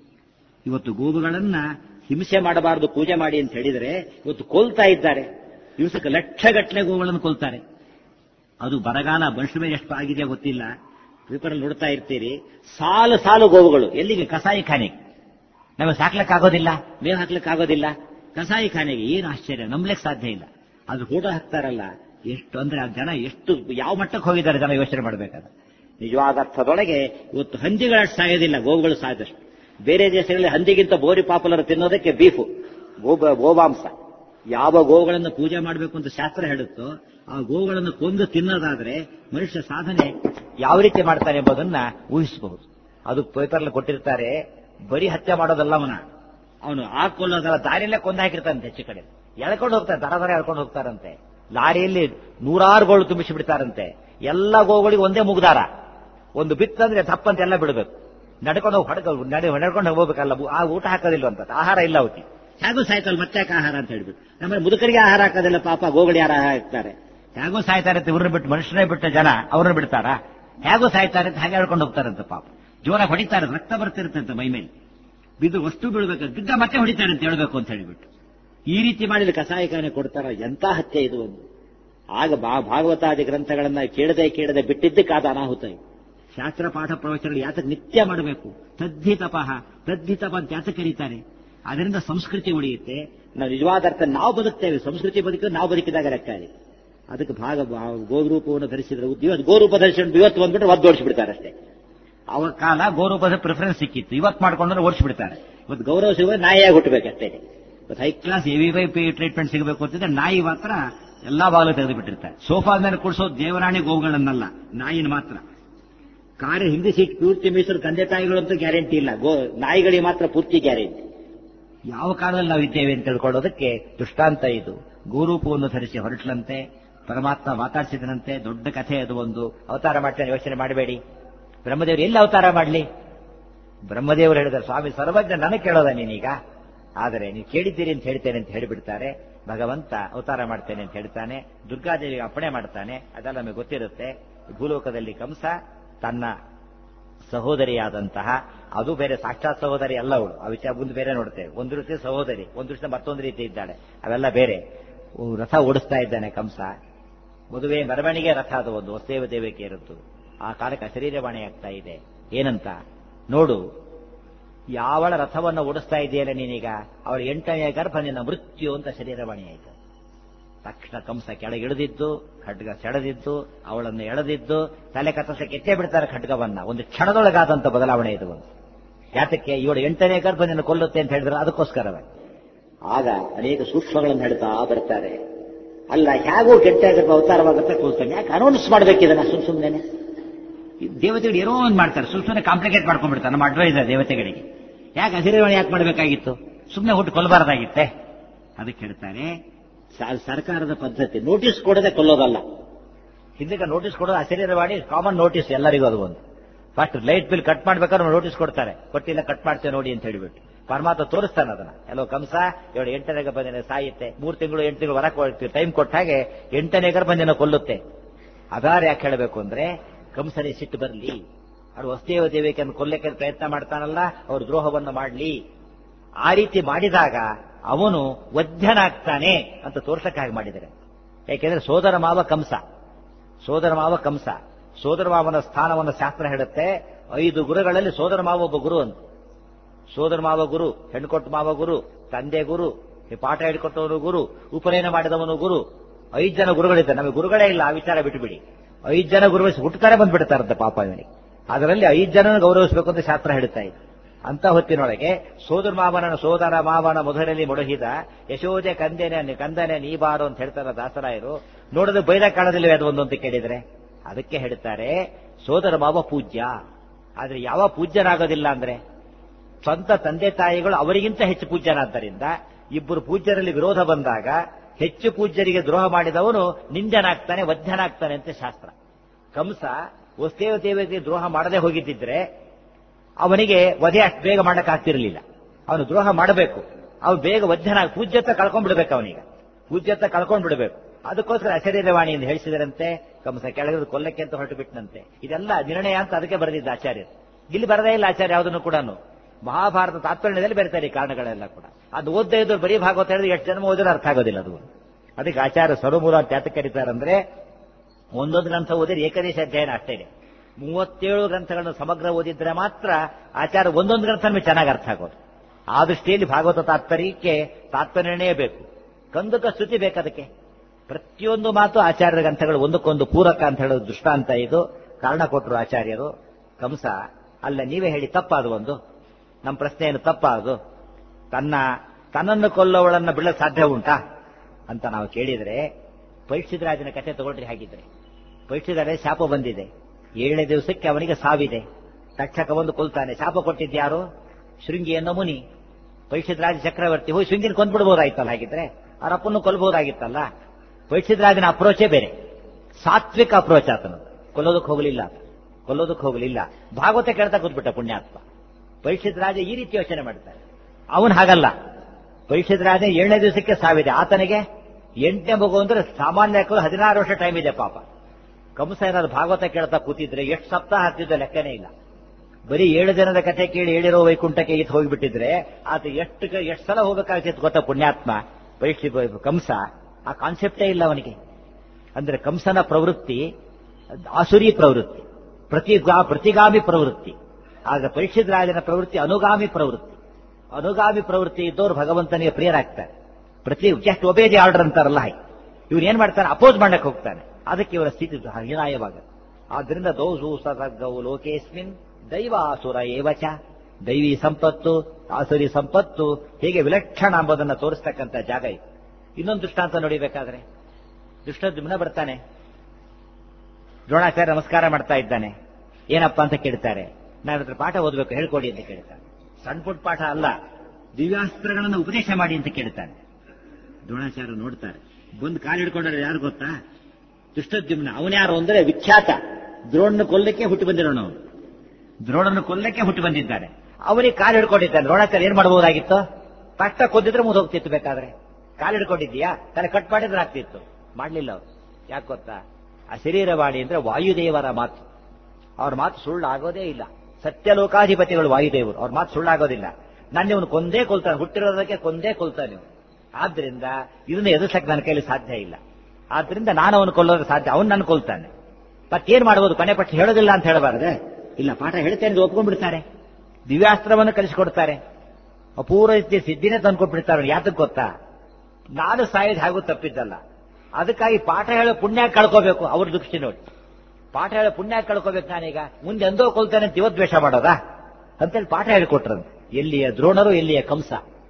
ಇವತ್ತು ಗೋವುಗಳನ್ನ ಹಿಂಸೆ ಮಾಡಬಾರದು ಪೂಜೆ ಮಾಡಿ ಅಂತ ಹೇಳಿದರೆ ಇವತ್ತು ಕೊಲ್ತಾ ಇದ್ದಾರೆ ದಿವಸಕ್ಕೆ ಲಕ್ಷಗಟ್ಟಲೆ ಗೋವುಗಳನ್ನು ಕೊಲ್ತಾರೆ ಅದು ಬರಗಾಲ ಮನುಷ್ಯ ಮೇಲೆ ಎಷ್ಟು ಆಗಿದೆ ಗೊತ್ತಿಲ್ಲ ಪೇಪರಲ್ಲಿ ನೋಡ್ತಾ ಇರ್ತೀರಿ ಸಾಲು ಸಾಲು ಗೋವುಗಳು ಎಲ್ಲಿಗೆ ಕಸಾಯಿ ಖಾನೆಗೆ ನಮಗೆ ಸಾಕ್ಲಿಕ್ಕಾಗೋದಿಲ್ಲ ಮೇವು ಹಾಕ್ಲಿಕ್ಕಾಗೋದಿಲ್ಲ ಕಸಾಯಿ ಖಾನೆಗೆ ಏನು ಆಶ್ಚರ್ಯ ನಂಬಲಿಕ್ಕೆ ಸಾಧ್ಯ ಇಲ್ಲ ಅದು ಫೋಟೋ ಹಾಕ್ತಾರಲ್ಲ ಎಷ್ಟು ಅಂದ್ರೆ ಆ ಜನ ಎಷ್ಟು ಯಾವ ಮಟ್ಟಕ್ಕೆ ಹೋಗಿದ್ದಾರೆ ಜನ ಯೋಚನೆ ಮಾಡಬೇಕಾದ್ರೆ ನಿಜವಾದ ಅರ್ಥದೊಳಗೆ ಇವತ್ತು ಹಂದಿಗಳಷ್ಟು ಸಾಯೋದಿಲ್ಲ ಗೋವುಗಳು ಸಾಯದಷ್ಟು ಬೇರೆ ದೇಶಗಳಲ್ಲಿ ಹಂದಿಗಿಂತ ಬೋರಿ ಪಾಪುಲರ್ ತಿನ್ನೋದಕ್ಕೆ ಬೀಫು ಗೋಬ ಗೋಮಾಂಸ ಯಾವ ಗೋವುಗಳನ್ನು ಪೂಜೆ ಮಾಡಬೇಕು ಅಂತ ಶಾಸ್ತ್ರ ಹೇಳುತ್ತೋ ಆ ಗೋವುಗಳನ್ನು ಕೊಂದು ತಿನ್ನೋದಾದ್ರೆ ಮನುಷ್ಯ ಸಾಧನೆ ಯಾವ ರೀತಿ ಮಾಡ್ತಾನೆ ಎಂಬುದನ್ನ ಊಹಿಸಬಹುದು ಅದು ಪೇಪರ್ಲ್ಲಿ ಕೊಟ್ಟಿರ್ತಾರೆ ಬರೀ ಹತ್ಯೆ ಮಾಡೋದಲ್ಲ ಅವನ ಅವನು ಆ ಕೊಲ್ಲೋದಲ್ಲ ದಾರಿಯಲ್ಲೇ ಕೊಂದು ಹಾಕಿರ್ತಾರಂತೆ ಹೆಚ್ಚು ಕಡೆ ಎಳ್ಕೊಂಡು ಹೋಗ್ತಾರೆ ದರ ದರ ಎಳ್ಕೊಂಡು ಹೋಗ್ತಾರಂತೆ ಲಾರಿಯಲ್ಲಿ ನೂರಾರು ಗೋಳು ತುಂಬಿಸಿ ಬಿಡ್ತಾರಂತೆ ಎಲ್ಲ ಗೋಗಳಿಗೆ ಒಂದೇ ಮುಗ್ದಾರ ಒಂದು ಬಿತ್ತಂದ್ರೆ ತಪ್ಪಂತ ಎಲ್ಲ ಬಿಡಬೇಕು ನಡ್ಕೊಂಡು ಹೋಗಿ ಹೊಡ್ಕ ನಡೆ ನಡ್ಕೊಂಡು ಹೋಗ್ಬೇಕಲ್ಲ ಆ ಊಟ ಹಾಕೋದಿಲ್ಲ ಅಂತ ಆಹಾರ ಇಲ್ಲ ಅವಕ್ಕೆ ಹೇಗೂ ಸಾಯ್ತಲ್ಲ ಮತ್ತೆ ಯಾಕೆ ಆಹಾರ ಅಂತ ಹೇಳ್ಬಿಟ್ಟು ನಮ್ಮಲ್ಲಿ ಮುದುಕರಿಗೆ ಆಹಾರ ಹಾಕೋದಿಲ್ಲ ಪಾಪ ಗೋಗಳಿಗೆ ಆಹಾರ ಹಾಕ್ತಾರೆ ಹೇಗೂ ಸಾಯ್ತಾರೆ ಅಂತ ಇವ್ರನ್ನ ಬಿಟ್ಟು ಮನುಷ್ಯನೇ ಬಿಟ್ಟ ಜನ ಅವ್ರನ್ನ ಬಿಡ್ತಾರ ಹೇಗೂ ಸಾಯ್ತಾರೆ ಅಂತ ಹಾಗೆ ಹೇಳ್ಕೊಂಡು ಹೋಗ್ತಾರಂತ ಪಾಪ ಜೋರ ಹೊಡಿತಾರೆ ರಕ್ತ ಬರ್ತಿರ್ತಂತೆ ಮೈ ಮೇಲೆ ಬಿದ್ದು ವಸ್ತು ಬೀಳ್ಬೇಕು ಬಿದ್ದ ಮತ್ತೆ ಹೊಡಿತಾರೆ ಅಂತ ಹೇಳ್ಬೇಕು ಅಂತ ಹೇಳಿಬಿಟ್ಟು ಈ ರೀತಿ ಮಾಡಿದ ಕಸಾಯಿಖಾನೆ ಕೊಡ್ತಾರ ಎಂತ ಹತ್ಯೆ ಇದು ಒಂದು ಆಗ ಬಾ- ಭಾಗವತಾದಿ ಗ್ರಂಥಗಳನ್ನ ಕೇಳದೆ ಕೇಳದೆ ಬಿಟ್ಟಿದ್ದಕ್ಕಾದ ಅನಾಹುತ ಇದು. ಶಾಸ್ತ್ರ ಪಾಠ ಪ್ರವಚನಗಳು ಯಾತಕ್ಕೆ ನಿತ್ಯ ಮಾಡಬೇಕು ತದ್ಧಿ ತಪಃ ತದ್ಧಿ ತಪ ಅಂತ ಯಾತಕ್ಕೆ ಕರೀತಾರೆ ಅದರಿಂದ ಸಂಸ್ಕೃತಿ ಉಳಿಯುತ್ತೆ ನಾವು ನಿಜವಾದ ಅರ್ಥ ನಾವು ಬದುಕ್ತೇವೆ ಸಂಸ್ಕೃತಿ ಬದುಕಿದ್ರೆ ನಾವು ಬದುಕಿದಾಗ ಲೆಕ್ಕ ಇದೆ ಅದಕ್ಕೆ ಭಾಗ ಭಾ- ಗೋರೂಪವನ್ನು ಧರಿಸಿದ್ರೆ ಇವತ್ತು ಗೋರೂಪ ಧರಿಸಿಕೊಂಡು ಇವತ್ತು ಬಂದ್ಬಿಟ್ಟು ಒದ್ದು ಓಡಿಸ್ಬಿಡ್ತಾರೆ ಅಷ್ಟೇ ಅವಾಗ ಕಾಲ ಗೋರೂಪದ ಪ್ರಿಫರೆನ್ಸ್ ಸಿಕ್ಕಿತ್ತು ಇವತ್ತು ಮಾಡ್ಕೊಂಡ್ರೆ ಓಡಿಸ್ಬಿಡ್ತಾರೆ ಇವತ್ತು ಗೌರವ ಸಿಗುವ ನಾಯಿಯಾಗಿ ಹುಟ್ಟಬೇಕಷ್ಟೇ ಇವತ್ತು high class V I P treatment ಸಿಗಬೇಕು ಅಂತಿದ್ರೆ ನಾಯಿ ಮಾತ್ರ ಎಲ್ಲಾ ಬಾಗಿಲು ತೆಗೆದು ಬಿಟ್ಟಿರ್ತಾರೆ ಸೋಫಾದ ಮೇಲೆ ಕುಡಿಸೋದು ದೇವರಾಣಿ ಗೋವುಗಳನ್ನಲ್ಲ ನಾಯಿನ ಮಾತ್ರ ಕಾರು ಹಿಂದೆ ಸೀಟ್ ಪೂರ್ತಿ ಮೀಸಲು ತಂದೆ ತಾಯಿಗಳಂತೂ ಗ್ಯಾರಂಟಿ ಇಲ್ಲ ಗೋ ನಾಯಿಗಳಿಗೆ ಮಾತ್ರ ಪೂರ್ತಿ ಗ್ಯಾರಂಟಿ ಯಾವ ಕಾಲದಲ್ಲಿ ನಾವು ಇದ್ದೇವೆ ಅಂತ ತಿಳ್ಕೊಳ್ಳೋದಕ್ಕೆ ದೃಷ್ಟಾಂತ ಇದು ಗೋರೂಪವನ್ನು ಧರಿಸಿ ಹೊರಟ್ಲಂತೆ ಪರಮಾತ್ಮ ಮಾತಾಡಿಸಿದನಂತೆ ದೊಡ್ಡ ಕಥೆ ಅದು ಒಂದು ಅವತಾರ ಮಾಡ್ತಾನೆ ಯೋಚನೆ ಮಾಡಬೇಡಿ ಬ್ರಹ್ಮದೇವರು ಎಲ್ಲಿ ಅವತಾರ ಮಾಡಲಿ ಬ್ರಹ್ಮದೇವರು ಹೇಳಿದ್ದಾರೆ ಸ್ವಾಮಿ ಸರ್ವಜ್ಞ ನನಗೆ ಕೇಳೋದ ನೀನೀಗ ಆದರೆ ನೀವು ಕೇಳಿದ್ದೀರಿ ಅಂತ ಹೇಳ್ತೇನೆ ಅಂತ ಹೇಳಿಬಿಡ್ತಾರೆ ಭಗವಂತ ಅವತಾರ ಮಾಡ್ತೇನೆ ಅಂತ ಹೇಳ್ತಾನೆ ದುರ್ಗಾದೇವಿಗೆ ಅಪ್ಪಣೆ ಮಾಡ್ತಾನೆ ಅದೆಲ್ಲ ನಮಗೆ ಗೊತ್ತಿರುತ್ತೆ ಭೂಲೋಕದಲ್ಲಿ ಕಂಸ ತನ್ನ ಸಹೋದರಿಯಾದಂತಹ ಅದು ಬೇರೆ ಸಾಕ್ಷಾತ್ ಸಹೋದರಿ ಅಲ್ಲ ಅವಳು ಆ ವಿಚಾರ ಮುಂದೆ ಬೇರೆ ನೋಡ್ತೇವೆ ಒಂದು ರೀತಿ ಸಹೋದರಿ ಒಂದು ರೀತಿ ಮತ್ತೊಂದು ರೀತಿ ಇದ್ದಾಳೆ ಅವೆಲ್ಲ ಬೇರೆ ಉ, ರಥ ಓಡಿಸ್ತಾ ಇದ್ದಾನೆ ಕಂಸ ಮದುವೆ ಮೆರವಣಿಗೆ ರಥ ಅದು ಒಂದು ವಸ್ತೇವ ದೇವಕ್ಕೆ ಇರುತ್ತು ಆ ಕಾಲಕ್ಕೆ ಅಶರೀರವಾಣಿ ಆಗ್ತಾ ಇದೆ ಏನಂತ ನೋಡು ಯಾವಳ ರಥವನ್ನು ಓಡಿಸ್ತಾ ಇದೆಯಲ್ಲ ನೀನೀಗ ಅವಳ ಎಂಟನೆಯ ಗರ್ಭ ನಿನ್ನ ಮೃತ್ಯು ಅಂತ ಶರೀರವಾಣಿ ಆಯಿತು ತಕ್ಷಣ ಕಂಸ ಕೆಳಗಿಳಿದಿದ್ದು ಖಡ್ಗ ಸೆಳೆದಿದ್ದು ಅವಳನ್ನು ಎಳೆದಿದ್ದು ತಲೆ ಕತ್ತರಿಸಕ್ಕೆ ಎತ್ತೇ ಬಿಡ್ತಾರೆ ಖಡ್ಗವನ್ನ ಒಂದು ಕ್ಷಣದೊಳಗಾದಂತ ಬದಲಾವಣೆ ಇದು ಒಂದು ಯಾತಕ್ಕೆ ಇವಳು ಎಂಟನೇ ಗರ್ಭ ನಿನ್ನ ಕೊಲ್ಲುತ್ತೆ ಅಂತ ಹೇಳಿದ್ರೆ ಅದಕ್ಕೋಸ್ಕರವೇ ಆಗ ಅನೇಕ ಸೂಕ್ಷ್ಮಗಳನ್ನು ಹೇಳ್ತಾ ಬರ್ತಾರೆ ಅಲ್ಲ ಹೇಗೂ ಕೆಟ್ಟ ಗರ್ಭ ಅವತಾರವಾಗುತ್ತೆ ಕೂರ್ತಾನೆ ಯಾಕೆ ಅನೌನ್ಸ್ ಮಾಡ್ಬೇಕಿದನ್ನ ಸುಮ್ ಸುಮ್ಮನೆ ದೇವತೆಗಳು ಏನೋ ಒಂದು ಮಾಡ್ತಾರೆ ಸುಮ್ ಸುಮ್ಮನೆ ಕಾಂಪ್ಲಿಕೇಟ್ ಮಾಡ್ಕೊಂಡ್ಬಿಡ್ತಾರೆ ನಮ್ಮ ಅಡ್ವೈಸರ್ ದೇವತೆಗಳಿಗೆ ಯಾಕೆ ಹಸಿರವಾಣಿ ಯಾಕೆ ಮಾಡಬೇಕಾಗಿತ್ತು ಸುಮ್ಮನೆ ಹುಟ್ಟು ಕೊಲ್ಲಬಾರ್ದಾಗಿತ್ತೆ ಅದಕ್ಕೆ ಹೇಳ್ತಾರೆ ಸ- ಸರ್ಕಾರದ ಪದ್ಧತಿ ನೋಟಿಸ್ ಕೊಡದೆ ಕೊಲ್ಲೋದಲ್ಲ ಹಿಂದಕ್ಕೆ ನೋಟಿಸ್ ಕೊಡೋದು ಅಶರೀರವಾಣಿ ಕಾಮನ್ ನೋಟಿಸ್ ಎಲ್ಲರಿಗೂ ಅದು ಒಂದು ಫಸ್ಟ್ ಲೈಟ್ ಬಿಲ್ ಕಟ್ ಮಾಡ್ಬೇಕಾದ್ರೆ ನೋಟಿಸ್ ಕೊಡ್ತಾರೆ ಕೊಟ್ಟಿಲ್ಲ ಕಟ್ ಮಾಡ್ತೇವೆ ನೋಡಿ ಅಂತ ಹೇಳಿಬಿಟ್ಟು ಪರಮಾತ್ಮ ತೋರಿಸ್ತಾನೆ ಅದನ್ನ ಎಲ್ಲೋ ಕಂಸ ಏಳು ಎಂಟನೇ ಬಂದಿನ ಸಾಯುತ್ತೆ ಮೂರು ತಿಂಗಳು ಎಂಟು ತಿಂಗಳು ಹೊರಗೆ ಟೈಮ್ ಕೊಟ್ಟ ಹಾಗೆ ಎಂಟನೇ ಬಂದಿನ ಕೊಲ್ಲುತ್ತೆ ಅದಾರ ಯಾಕೆ ಹೇಳಬೇಕು ಅಂದ್ರೆ ಕಂಸನೇ ಸಿಟ್ಟು ಬರಲಿ ಅವ್ರು ವಸ್ತೇವ ದೇವಿಕೆಯನ್ನು ಕೊಲ್ಲಕ್ಕೆ ಪ್ರಯತ್ನ ಮಾಡ್ತಾನಲ್ಲ ಅವ್ರ ದ್ರೋಹವನ್ನು ಮಾಡಲಿ ಆ ರೀತಿ ಮಾಡಿದಾಗ ಅವನು ವಧ್ಯನಾಗ್ತಾನೆ ಅಂತ ತೋರ್ಸಕ್ಕೆ ಹಾಗೆ ಮಾಡಿದರೆ ಯಾಕೆಂದ್ರೆ ಸೋದರ ಮಾವ ಕಂಸ ಸೋದರ ಮಾವ ಕಂಸ ಸೋದರ ಮಾವನ ಸ್ಥಾನವನ್ನು ಶಾಸ್ತ್ರ ಹೇಳುತ್ತೆ ಐದು ಗುರುಗಳಲ್ಲಿ ಸೋದರ ಮಾವ ಒಬ್ಬ ಗುರು ಅಂತ ಸೋದರ ಮಾವ ಗುರು ಹೆಣ್ಣುಕೊಟ್ಟು ಮಾವ ಗುರು ತಂದೆ ಗುರು ಈ ಪಾಠ ಹೇಳಿಕೊಟ್ಟವನು ಗುರು ಉಪನಯನ ಮಾಡಿದವನು ಗುರು ಐದು ಜನ ಗುರುಗಳಿದ್ದಾರೆ ನಮಗೆ ಗುರುಗಳೇ ಇಲ್ಲ ಆ ವಿಚಾರ ಬಿಟ್ಟುಬಿಡಿ ಐದು ಜನ ಗುರುಗಳು ಹುಟ್ಟುತ್ತಾರೆ ಬಂದ್ಬಿಡ್ತಾರಂತೆ ಪಾಪ ಇವನಿಗೆ ಅದರಲ್ಲಿ ಐದು ಜನ ಗೌರವಿಸಬೇಕು ಅಂತ ಶಾಸ್ತ್ರ ಹೇಳುತ್ತಾ ಇದೆ ಅಂತ ಹೊತ್ತಿನೊಳಗೆ ಸೋದರ ಮಾವನ ಸೋದರ ಮಾವನ ಮೊದಲಲ್ಲಿ ಮೊಡಹಿದ ಯಶೋದೆ ಕಂದೆನೆ ಕಂದನೆ ನೀಬಾರು ಅಂತ ಹೇಳ್ತಾರ ದಾಸರಾಯರು ನೋಡೋದು ಬೈದ ಕಾಣದಿಲ್ಲವೇ ಅದು ಒಂದು ಅಂತ ಕೇಳಿದ್ರೆ ಅದಕ್ಕೆ ಹೇಳ್ತಾರೆ ಸೋದರ ಮಾವ ಪೂಜ್ಯ ಆದ್ರೆ ಯಾವ ಪೂಜ್ಯನಾಗೋದಿಲ್ಲ ಅಂದ್ರೆ ಸ್ವಂತ ತಂದೆ ತಾಯಿಗಳು ಅವರಿಗಿಂತ ಹೆಚ್ಚು ಪೂಜ್ಯನಾದ್ದರಿಂದ ಇಬ್ಬರು ಪೂಜ್ಯರಲ್ಲಿ ವಿರೋಧ ಬಂದಾಗ ಹೆಚ್ಚು ಪೂಜ್ಯರಿಗೆ ದ್ರೋಹ ಮಾಡಿದವನು ನಿಂದನಾಗ್ತಾನೆ ವಧ್ಯನಾಗ್ತಾನೆ ಅಂತ ಶಾಸ್ತ್ರ ಕಂಸ ವಸ್ತೇವ ದೇವತೆಗೆ ದ್ರೋಹ ಮಾಡದೆ ಹೋಗಿದ್ದಿದ್ರೆ ಅವನಿಗೆ ವಧೆ ಅಷ್ಟು ಬೇಗ ಮಾಡಕ್ಕಾಗ್ತಿರ್ಲಿಲ್ಲ ಅವನು ದ್ರೋಹ ಮಾಡಬೇಕು ಅವನು ಬೇಗ ವಧ್ಯನಾಗಿ ಪೂಜ್ಯತ್ವ ಕಳ್ಕೊಂಡ್ಬಿಡ್ಬೇಕು ಅವನಿಗೆ ಪೂಜ್ಯತ್ವ ಕಳ್ಕೊಂಡ್ಬಿಡ್ಬೇಕು ಅದಕ್ಕೋಸ್ಕರ ಅಶರೀರವಾಣಿ ಎಂದು ಹೇಳಿಸಿದರಂತೆ ಕಂಸ ಕೆಳಗಿದ ಕೊಲ್ಲಕ್ಕೆ ಅಂತ ಹೊರಟು ಬಿಟ್ಟನಂತೆ ಇದೆಲ್ಲ ನಿರ್ಣಯ ಅಂತ ಅದಕ್ಕೆ ಬರೆದಿದ್ದ ಆಚಾರ್ಯರು ಇಲ್ಲಿ ಬರದೇ ಇಲ್ಲ ಆಚಾರ್ಯ ಯಾವುದನ್ನು ಕೂಡ ಮಹಾಭಾರತ ತಾತ್ಪರ್ಯದಲ್ಲಿ ಬರೀತಾರೆ ಈ ಕಾರಣಗಳೆಲ್ಲ ಕೂಡ ಅದು ಓದ್ದೇ ಇದ್ರು ಬರೀ ಭಾಗವತ ಹೇಳಿದ್ರೆ ಎಷ್ಟು ಜನ್ಮ ಓದಿದ್ರೆ ಅರ್ಥ ಆಗೋದಿಲ್ಲ ಅದು ಅದಕ್ಕೆ ಆಚಾರ್ಯ ಸರ್ವಮೂಲ ಅಂತ ಯಾತಕ್ಕೆ ಕರೀತಾರಂದ್ರೆ ಒಂದೊಂದು ಗ್ರಂಥ ಓದಿದ್ರೆ ಏಕದೇಶ ಅಧ್ಯಯನ ಅಷ್ಟೇ ಇದೆ ಮೂವತ್ತೇಳು ಗ್ರಂಥಗಳನ್ನು ಸಮಗ್ರ ಓದಿದ್ರೆ ಮಾತ್ರ ಆಚಾರ ಒಂದೊಂದು ಗ್ರಂಥ ನಮಗೆ ಚೆನ್ನಾಗಿ ಅರ್ಥ ಆಗೋದು ಆ ದೃಷ್ಟಿಯಲ್ಲಿ ಭಾಗವತ ತಾತ್ಪರ್ಯಕ್ಕೆ ತಾತ್ಪರ್ಯನೇ ಬೇಕು ಕಂದುಕ ಸ್ತುತಿ ಬೇಕದಕ್ಕೆ ಪ್ರತಿಯೊಂದು ಮಾತು ಆಚಾರ್ಯರ ಗ್ರಂಥಗಳು ಒಂದಕ್ಕೊಂದು ಪೂರಕ ಅಂತ ಹೇಳೋದು ದೃಷ್ಟಾಂತ ಇದು ಕಾರಣ ಕೊಟ್ಟರು ಆಚಾರ್ಯರು ಕಂಸ ಅಲ್ಲ ನೀವೇ ಹೇಳಿ ತಪ್ಪಾದು ಒಂದು ನಮ್ಮ ಪ್ರಶ್ನೆ ಏನು ತಪ್ಪಾದು ತನ್ನ ತನ್ನನ್ನು ಕೊಲ್ಲೋವಳನ್ನ ಬಿಡಲು ಸಾಧ್ಯ ಉಂಟಾ ಅಂತ ನಾವು ಕೇಳಿದ್ರೆ ಪರೀಕ್ಷಿತ ರಾಜನ ಕಥೆ ತಗೊಳ್ರಿ ಹಾಗಿದ್ರೆ ಪರೀಕ್ಷಿತ ರಾಜ ಶಾಪ ಬಂದಿದೆ ಏಳನೇ ದಿವಸಕ್ಕೆ ಅವನಿಗೆ ಸಾವಿದೆ ತಕ್ಷಕ ಬಂದು ಕೊಲ್ತಾನೆ ಶಾಪ ಕೊಟ್ಟಿದ್ಯಾರು ಶೃಂಗಿ ಅನ್ನೋ ಮುನಿ ಪರೀಕ್ಷಿತರಾಜ ಚಕ್ರವರ್ತಿ ಹೋಗಿ ಶೃಂಗಿನ ಕೊಂದ್ಬಿಡ್ಬೋದಾಗಿತ್ತಲ್ಲ ಹಾಗಿದ್ರೆ ಅವ್ರ ಅಪ್ಪನ್ನು ಕೊಲ್ಬಹುದಾಗಿತ್ತಲ್ಲ ಪರೀಕ್ಷಿತರಾಜನ ಅಪ್ರೋಚೇ ಬೇರೆ ಸಾತ್ವಿಕ ಅಪ್ರೋಚ್ ಆತನು ಕೊಲ್ಲೋದಕ್ಕೆ ಹೋಗಲಿಲ್ಲ ಆತ. ಕೊಲ್ಲೋದಕ್ಕೆ ಹೋಗಲಿಲ್ಲ ಭಾಗವತ ಕೇಳ್ತಾ ಕೂತ್ಬಿಟ್ಟ ಪುಣ್ಯಾತ್ಮ ಪರೀಕ್ಷಿತ ರಾಜ ಈ ರೀತಿ ಯೋಚನೆ ಮಾಡ್ತಾರೆ ಅವನು ಹಾಗಲ್ಲ ಪರೀಕ್ಷಿತ ರಾಜ ಏಳನೇ ದಿವಸಕ್ಕೆ ಸಾವಿದೆ ಆತನಿಗೆ ಎಂಟನೇ ಮಗು ಅಂದ್ರೆ ಸಾಮಾನ್ಯ ಹದಿನಾರು ವರ್ಷ ಟೈಮ್ ಇದೆ ಪಾಪ ಕಂಸ ಏನಾದ್ರು ಭಾಗವತ ಕೇಳ್ತಾ ಕೂತಿದ್ರೆ ಎಷ್ಟು ಸಪ್ತಾಹ ಹತ್ತಿದ್ದ ಲೆಕ್ಕನೇ ಇಲ್ಲ ಬರೀ ಏಳು ಜನದ ಕಥೆ ಕೇಳಿ ಹೇಳಿರೋ ವೈಕುಂಠಕ್ಕೆ ಇತ್ತು ಹೋಗಿಬಿಟ್ಟಿದ್ರೆ ಆತ ಎಷ್ಟು ಎಷ್ಟು ಸಲ ಹೋಗಬೇಕಾಗ್ತಿತ್ತು ಗೊತ್ತಾ ಪುಣ್ಯಾತ್ಮ ಪರೀಕ್ಷೆ ಕಂಸ ಆ ಕಾನ್ಸೆಪ್ಟೇ ಇಲ್ಲ ಅವನಿಗೆ ಅಂದ್ರೆ ಕಂಸನ ಪ್ರವೃತ್ತಿ ಆಸುರಿ ಪ್ರವೃತ್ತಿ ಪ್ರತಿ ಪ್ರತಿಗಾಮಿ ಪ್ರವೃತ್ತಿ ಆಗ ಪರೀಕ್ಷಿತ ರಾಜನ ಪ್ರವೃತ್ತಿ ಅನುಗಾಮಿ ಪ್ರವೃತ್ತಿ ಅನುಗಾಮಿ ಪ್ರವೃತ್ತಿ ಇದ್ದವರು ಭಗವಂತನಿಗೆ ಪ್ರಿಯರಾಗ್ತಾರೆ ಪ್ರತಿ ಜಸ್ಟ್ ಒಬೇದಿ ಆರ್ಡರ್ ಅಂತಾರಲ್ಲ ಹಾಗೆ ಇವ್ರು ಏನ್ ಮಾಡ್ತಾನೆ ಅಪೋಸ್ ಮಾಡಕ್ಕೆ ಹೋಗ್ತಾನೆ ಅದಕ್ಕೆ ಇವರ ಸ್ಥಿತಿ ಹೀನಾಯವಾಗ ಆದ್ರಿಂದ ದೋಸು ಸದರ್ಗವು ಲೋಕೇಸ್ಮಿನ್ ದೈವ ಆಸುರ ಏವಚ ದೈವಿ ಸಂಪತ್ತು ಆಸುರಿ ಸಂಪತ್ತು ಹೇಗೆ ವಿಲಕ್ಷಣ ಎಂಬುದನ್ನು ತೋರಿಸ್ತಕ್ಕಂಥ ಜಾಗ ಇದು ಇನ್ನೊಂದು ದೃಷ್ಟಾಂತ ನೋಡಿಬೇಕಾದ್ರೆ ದುಷ್ಟದ್ಯುಮ್ನ ಬರ್ತಾನೆ ದ್ರೋಣಾಚಾರ್ಯ ನಮಸ್ಕಾರ ಮಾಡ್ತಾ ಇದ್ದಾನೆ ಏನಪ್ಪಾ ಅಂತ ಕೇಳ್ತಾರೆ ನಾನು ಹತ್ರ ಪಾಠ ಓದಬೇಕು ಹೇಳ್ಕೊಡಿ ಅಂತ ಕೇಳ್ತಾನೆ ಸಣ್ಣ ಪುಟ್ಟ ಪಾಠ ಅಲ್ಲ ದಿವ್ಯಾಸ್ತ್ರಗಳನ್ನು ಉಪದೇಶ ಮಾಡಿ ಅಂತ ಕೇಳ್ತಾನೆ ದ್ರೋಣಾಚಾರ್ಯ ನೋಡ್ತಾರೆ ಬಂದು ಕಾಲು ಹಿಡ್ಕೊಂಡ್ರೆ ಯಾರು ಗೊತ್ತಾ ದುಷ್ಟದ್ಯುಮ್ನ ಅವನ್ಯಾರು ಅಂದ್ರೆ ವಿಖ್ಯಾತ ದ್ರೋಣನ ಕೊಲ್ಲಕ್ಕೆ ಹುಟ್ಟು ಬಂದಿರೋಣ ಅವನು ದ್ರೋಣನ ಕೊಲ್ಲಕ್ಕೆ ಹುಟ್ಟು ಬಂದಿದ್ದಾನೆ ಅವನಿಗೆ ಕಾಲು ಹಿಡ್ಕೊಂಡಿದ್ದಾನೆ ದ್ರೋಣಾಚಾರ್ಯ ಏನ್ ಮಾಡಬಹುದಾಗಿತ್ತು ಪಟ್ಟ ಕೊದ್ದಿದ್ರೆ ಮುಗಿದು ಹೋಗ್ತಿತ್ತು ಬೇಕಾದ್ರೆ ಕಾಲು ಹಿಡ್ಕೊಂಡಿದ್ದೀಯಾ ತಲೆ ಕಟ್ ಮಾಡಿದ್ರೆ ಆಗ್ತಿತ್ತು ಮಾಡ್ಲಿಲ್ಲ ಅವ್ರು ಯಾಕೆ ಗೊತ್ತಾ ಆ ಶರೀರವಾಣಿ ಅಂದ್ರೆ ವಾಯುದೇವರ ಮಾತು ಅವ್ರ ಮಾತು ಸುಳ್ಳು ಆಗೋದೇ ಇಲ್ಲ ಸತ್ಯಲೋಕಾಧಿಪತಿಗಳು ವಾಯುದೇವರು ಅವ್ರ ಮಾತು ಸುಳ್ಳಾಗೋದಿಲ್ಲ ನಾನು ಇವನು ಕೊಂದೇ ಕೊಲ್ತಾನೆ ಹುಟ್ಟಿರೋದಕ್ಕೆ ಕೊಂದೇ ಕೊಲ್ತಾನೆ ನೀವು ಆದ್ರಿಂದ ಇದನ್ನ ಎದುರ್ಸಕ್ಕೆ ನನ್ನ ಕೈಲಿ ಸಾಧ್ಯ ಇಲ್ಲ ಆದ್ರಿಂದ ನಾನು ಅವನು ಕೊಲ್ಲೋದು ಸಾಧ್ಯ ಅವನು ನನ್ನ ಕೊಲ್ತಾನೆ ಮತ್ತೇನ್ ಮಾಡಬಹುದು ಕೊನೆ ಪಕ್ಷ ಹೇಳೋದಿಲ್ಲ ಅಂತ ಹೇಳಬಾರದೆ ಇಲ್ಲ ಪಾಠ ಹೇಳ್ತೇನೆ ಅಂತ ಒಪ್ಕೊಂಡ್ಬಿಡ್ತಾರೆ ದಿವ್ಯಾಸ್ತ್ರವನ್ನು ಕಲಿಸಿಕೊಡ್ತಾರೆ ಅಪೂರ್ವ ರೀತಿಯ ಸಿದ್ಧಿನೇ ತಂದ್ಕೊಟ್ಬಿಡ್ತಾರೆ ಯಾತಕ್ಕೆ ಗೊತ್ತಾ ನಾನು ಸಾಯೋದು ಹಾಗೂ ತಪ್ಪಿದ್ದಲ್ಲ ಅದಕ್ಕಾಗಿ ಪಾಠ ಹೇಳೋ ಪುಣ್ಯ ಕಳ್ಕೋಬೇಕು ಅವ್ರ ದೃಷ್ಟಿ ನೋಡಿ ಪಾಠ ಹೇಳೋ ಪುಣ್ಯ ಕಳ್ಕೋಬೇಕು ನಾನೀಗ ಮುಂದೆ ಎಂದೋ ಕೊಲ್ತಾನೆ ಅಂತ ಇವತ್ತು ದ್ವೇಷ ಮಾಡೋದಾ ಅಂತೇಳಿ ಪಾಠ ಹೇಳಿಕೊಟ್ರಂತೆ ಎಲ್ಲಿಯ ದ್ರೋಣರು ಎಲ್ಲಿಯ ಕಂಸ